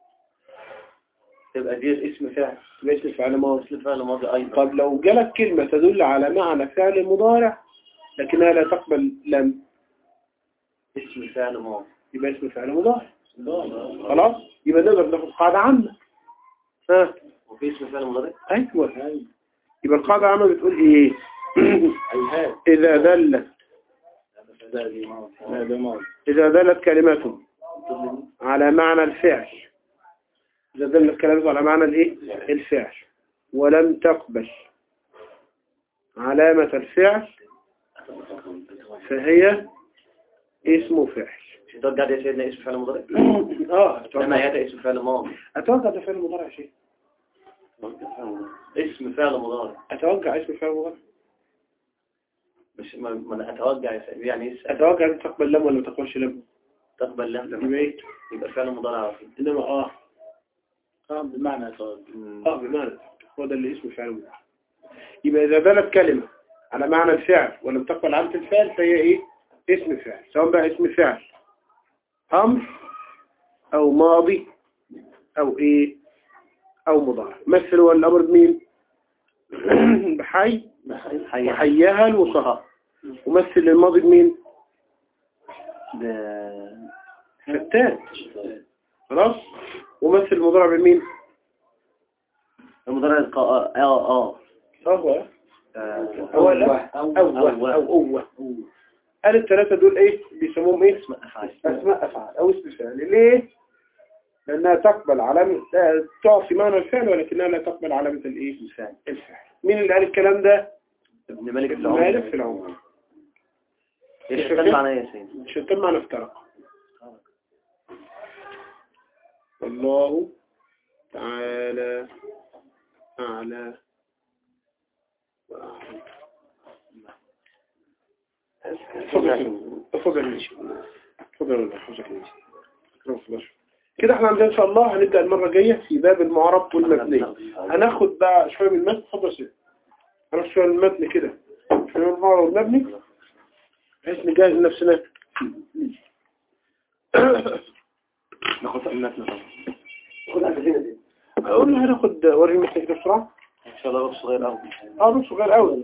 تبقى دي اسم فعل تبقى اسم فعل ماضي اسم فعل ماضي أيضا طب لو جالك كلمة تدل على معنى فعل مضارع لكنها لا تقبل لم اسم فعل ماضي يبقى اسم فعل مضارع خلاص يبقى نقدر ناخد قاعدة عامة ها وفي اسم فعل مضارع ايوه يبقى القاعدة العامة بتقول ايه هيهات اذا دلت هذا ماضي اذا دلت كلمة على معنى الفعل اذا دلت كلمة على معنى الايه الفعل ولم تقبل علامة الفعل فهي اسم فعل مش هترجع دي يا سيدنا اسم فعل مضارع اه لما أتوقع- يأتي اسم فعل ماضي اتوقع ده فعل مضارع شيء اسم فعل مضارع اتوقع اسم فعل مضارع مش ما, ما أنا اتوجع يا سيدي. يعني ايه اتوقع ان تقبل لم ولا ما تقبلش لم تقبل لم يبقى ايه يبقى فعل مضارع على طول انما اه آه، بمعنى طالب اه بمعنى هو ده اللي اسمه فعل مضارع يبقى اذا دلت كلمة على معنى الفعل ولم تقبل علامة الفعل فهي ايه اسم فعل سواء بقى اسم فعل امر او ماضي او ايه او مضارع مثل هو الامر بمين بحي حي وحيها الوصفاء ومثل الماضي بمين ب- فتات خلاص ومثل المضارع بمين المضارع القاء اه اه أهوى آه. أول أول أول. أو أول قال الثلاثة دول إيه بيسموهم إيه اسم أفعال أسماء أفعال أو اسم فعل ليه لأنها تقبل علامة آه، تعطي معنى الفعل ولكنها لا تقبل علامة الإيه الفعل الفعل مين اللي قال الكلام ده ابن مالك ابن العمر مالك في العمر الشيطان معناه إيه يا سيدي الشيطان معنى افترق الله تعالى أعلى وأعلم. اتفضل اتفضل يا ماشي. اتفضل يا حفظك يا ماشي. أكرمك الله. كده احنا عندنا ان شاء الله هنبدأ المرة الجاية في باب المعرب والمبني هناخد بقى شوية من المتن اتفضل يا سيدي هناخد شوية من المتن كده شوية من المعرب والمبني بحيث نجهز نفسنا ناخد المتن طبعا خد عندنا دي اقول له هناخد وري المتن كده بسرعة ان شاء الله رب صغير قوي اه ده صغير قوي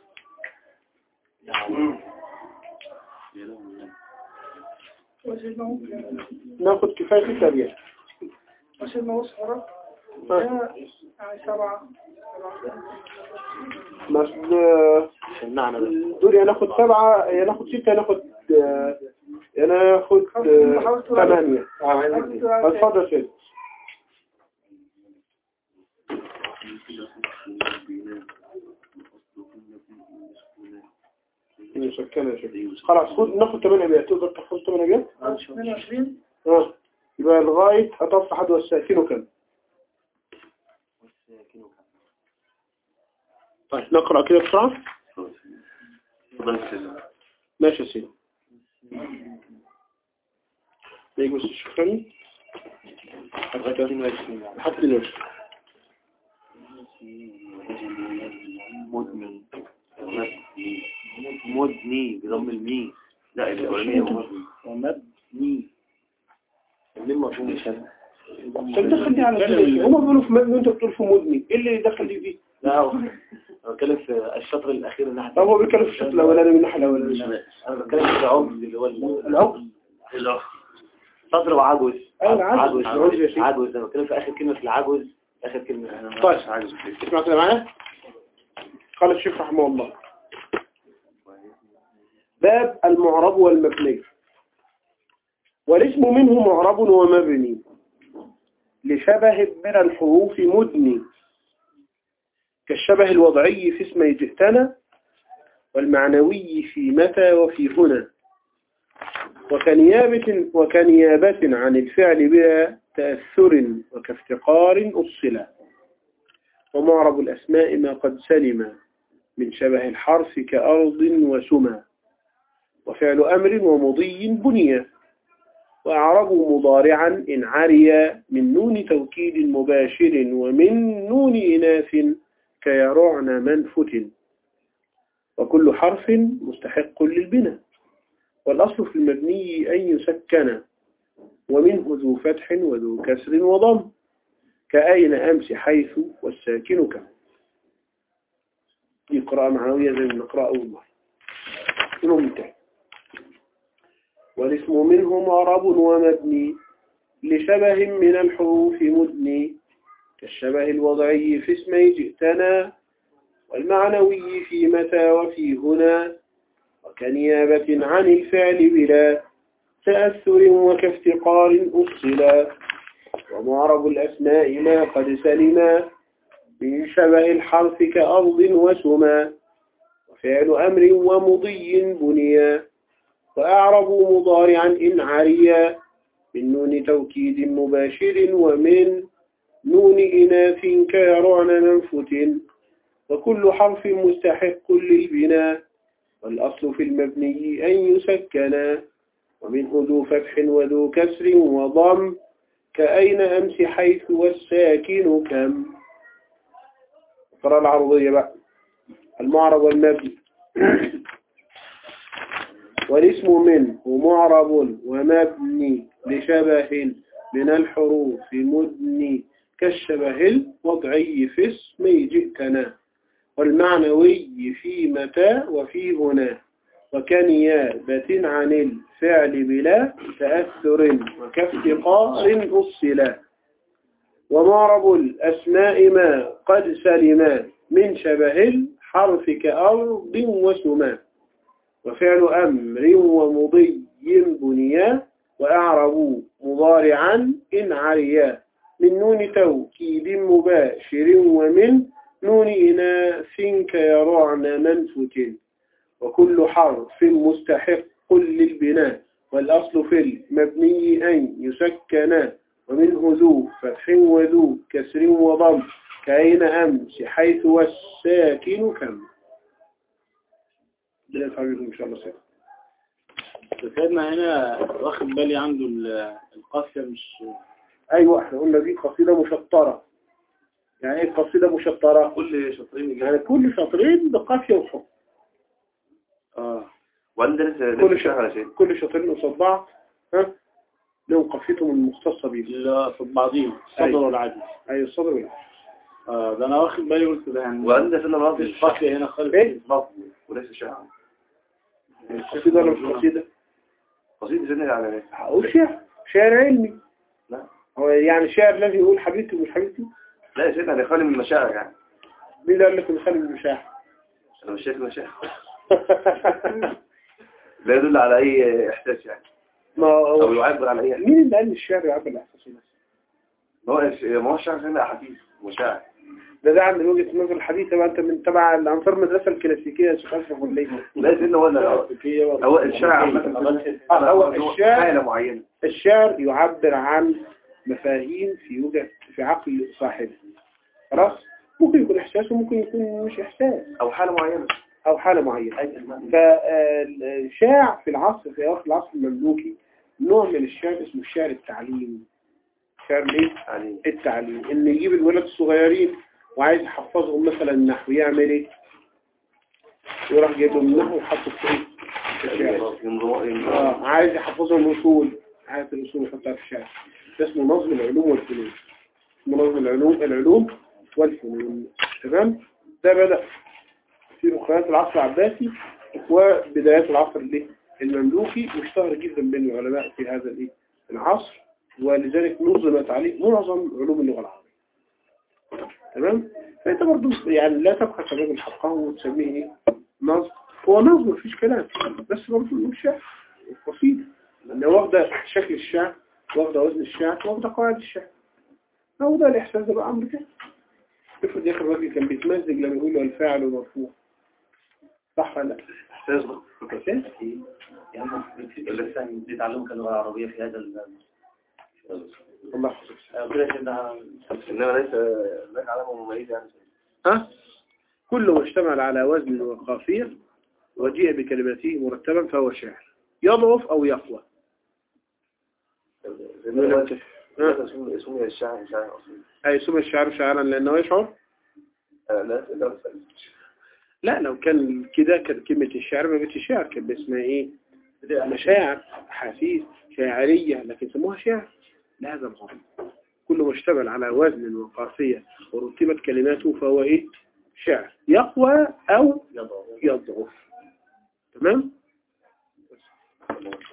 ناخد كفاية ستة أبيات وسيدنا وصفرة آه. يعني سبعة بس آه، سمعنا ده دول يا ناخد سبعة يا ناخد ستة يا ناخد آه، يا ناخد آه، ثمانية اتفضل يا سيدي مسكنة يا سيدي خلاص خد ناخد ثمانية أبيات تقدر تاخد ثمانية أبيات 22 اه يبقى لغاية هتوصل حد والساكن كم طيب نقرأ كده بسرعة تفضل يا سيدي ماشي يا سيدي نيجي بس الشيخاني حتى حتى دلوقتي مدني مدني بضم الميم لا الأولانية مدني ومبني الميم مفهوم طب دخل دي على كده هما بيقولوا في مبني وانت بتقول في مدني ايه اللي دخل دي فيه لا هو أنا بتكلم في الشطر الأخير الناحية طب هو بيتكلم في الشوط الاولاني من الناحيه الاولانيه أنا بتكلم في العمد اللي هو ال- العقل سطر وعجوز أيوة، عجوز. عجوز عجوز يا سيدي. عجوز أنا بتكلم في آخر كلمة في العجوز آخر كلمة طيب. عجوز اسمع كده معايا قال الشيخ رحمه الله باب المعرب والمبني والاسم منه معرب ومبني لشبه من الحروف مدني كالشبه الوضعي في اسمي جئتنا والمعنوي في متى وفي هنا وكنيابة, وكنيابة عن الفعل بلا تأثر وكافتقار أصلا ومعرب الأسماء ما قد سلم من شبه الحرف كأرض وسما وفعل أمر ومضي بني وأعربوا مضارعا إن عري من نون توكيد مباشر ومن نون إناث كيرعن منفت وكل حرف مستحق للبناء والأصل في المبني أن يسكن ومنه ذو فتح وذو كسر وضم كأين أمس حيث والساكن كم دي قراءة معنوية زي ما نقرأ أول مرة إنه منتهي والاسم منه معرب ومبني لشبه من الحروف مدني كالشبه الوضعي في اسمي جئتنا والمعنوي في متى وفي هنا وكنيابة عن الفعل بلا تأثر وكافتقار أصلا ومعرب الأسماء ما قد سلما من شبه الحرف كأرض وسما وفعل أمر ومضي بنيا وأعرب مضارعا إن عريا من نون توكيد مباشر ومن نون إناث كيرعن منفت وكل حرف مستحق للبناء والأصل في المبني أن يسكنا ومنه ذو فتح وذو كسر وضم كأين أمس حيث والساكن كم قرأ العرضية بقى المعرب والمبني والاسم منه معرب ومبني لشبه من الحروف مدني كالشبه الوضعي في اسم جئتنا والمعنوي في متى وفي هنا وكنيابة عن الفعل بلا تأثر وكافتقار أصلا ومعرب الأسماء ما قد سلما من شبه الحرف كأرض وسما وفعل أمر ومضي بنيا وأعربوا مضارعا إن عريا من نون توكيد مباشر ومن نون إناث كيرعن منفت وكل حرف مستحق للبناء والأصل في المبني أن يسكنا ومنه ذو فتح وذو كسر وضم كأين أمس حيث والساكن كم لا يفعلكم إن شاء الله سيد سيدنا هنا واخد بالي عنده ال- القافية مش أيوة احنا قلنا دي قصيدة مشطرة يعني ايه قصيدة مشطرة كل شاطرين يجي يعني كل شطرين بقافية وحكم اه وعندنا لسه كل لسه شهر على شيء كل شطرين قصاد بعض ها لهم قافيتهم المختصة بيه اللي في بعضيهم الصدر أيوة. والعدل أي الصدر والعدل. اه ده انا واخد بالي قلت ده يعني وعندنا سنة مفيش الرابط قافية هنا خالص إيه؟ لفظ وليس شهر القصيدة ولا مش قصيدة قصيدة سنة على ايه؟ هقول شعر شعر علمي لا هو يعني الشاعر الذي يقول حبيبتي ومش حبيبتي لا يا سيدنا ده خالي من المشاعر يعني مين اللي قال لك نخلي المشاعر انا مش شايف مشاعر لا يدل على اي احساس يعني ما او هو يعبر عن اي احساس مين اللي قال إن الشعر يعبر الاحساس بس ما هو ما هو الشعر سنة احاسيس مشاعر ده ده عند وجهة النظر الحديثة بقى انت من تبع الانصار المدرسة الكلاسيكية يا شيخ اشرف ولا ايه؟ لا يا سيدنا ولا هو الشعر عامة آه، هو الشعر- حالة معينة الشعر يعبر عن مفاهيم في وجهة في عقل صاحبه خلاص ممكن يكون احساس وممكن يكون مش احساس او حالة معينة او حالة معينة فالشاع في العصر في اواخر العصر المملوكي نوع من الشعر اسمه الشعر التعليمي شعر ايه؟ يعني التعليم ان يجيب الولد الصغيرين وعايز يحفظهم مثلا النحو يعمل ايه يروح جايب لهم النحو ويحطه في ايه في الشعر ينظر آه عايز يحفظهم الاصول عايز الاصول يحطها في الشعر ده اسمه نظم العلوم والفنون اسمه نظم العلوم العلوم والفنون تمام ده بدأ في رخيات العصر العباسي وبدايات العصر الايه المملوكي واشتهر جدا بين العلماء في هذا الايه العصر ولذلك نظمت عليه معظم علوم اللغة العربية تمام فانت برضو يعني لا تبقى الرجل حقه وتسميه ايه نظم هو نظم مفيش كلام بس برضو نقول شعر قصيدة لأنها واخدة شكل الشعر واخدة وزن الشعر واخدة قواعد الشعر هو ده الإحساس ده بقى أمر كده افرض يا أخي الراجل كان بيتمزج لما يقول له الفاعل مرفوع صح ولا لا؟ كيف؟ يعني بنفكر الإنسان بيتعلموا اللغة العربية في هذا ال الله يحفظك آه، كده شفنا إنما ليس هناك علامة مميزة يعني ها كل ما اشتمل على وزن وقافية وجيء بكلماته مرتبا فهو شاعر يضعف أو يقوى مثلا اسمه اسمه الشاعر شاعر أصيل أي سمى الشعر شاعرا لأنه يشعر آه، لا لا لا لو كان كده كانت كلمة الشعر ما بقتش شعر كان اسمها ايه مشاعر أحاسيس شاعرية لكن سموها شعر لا هذا الغرض كل ما اشتمل على وزن وقافية ورتبت كلماته فهو ايه شعر يقوى أو يضع يضعف تمام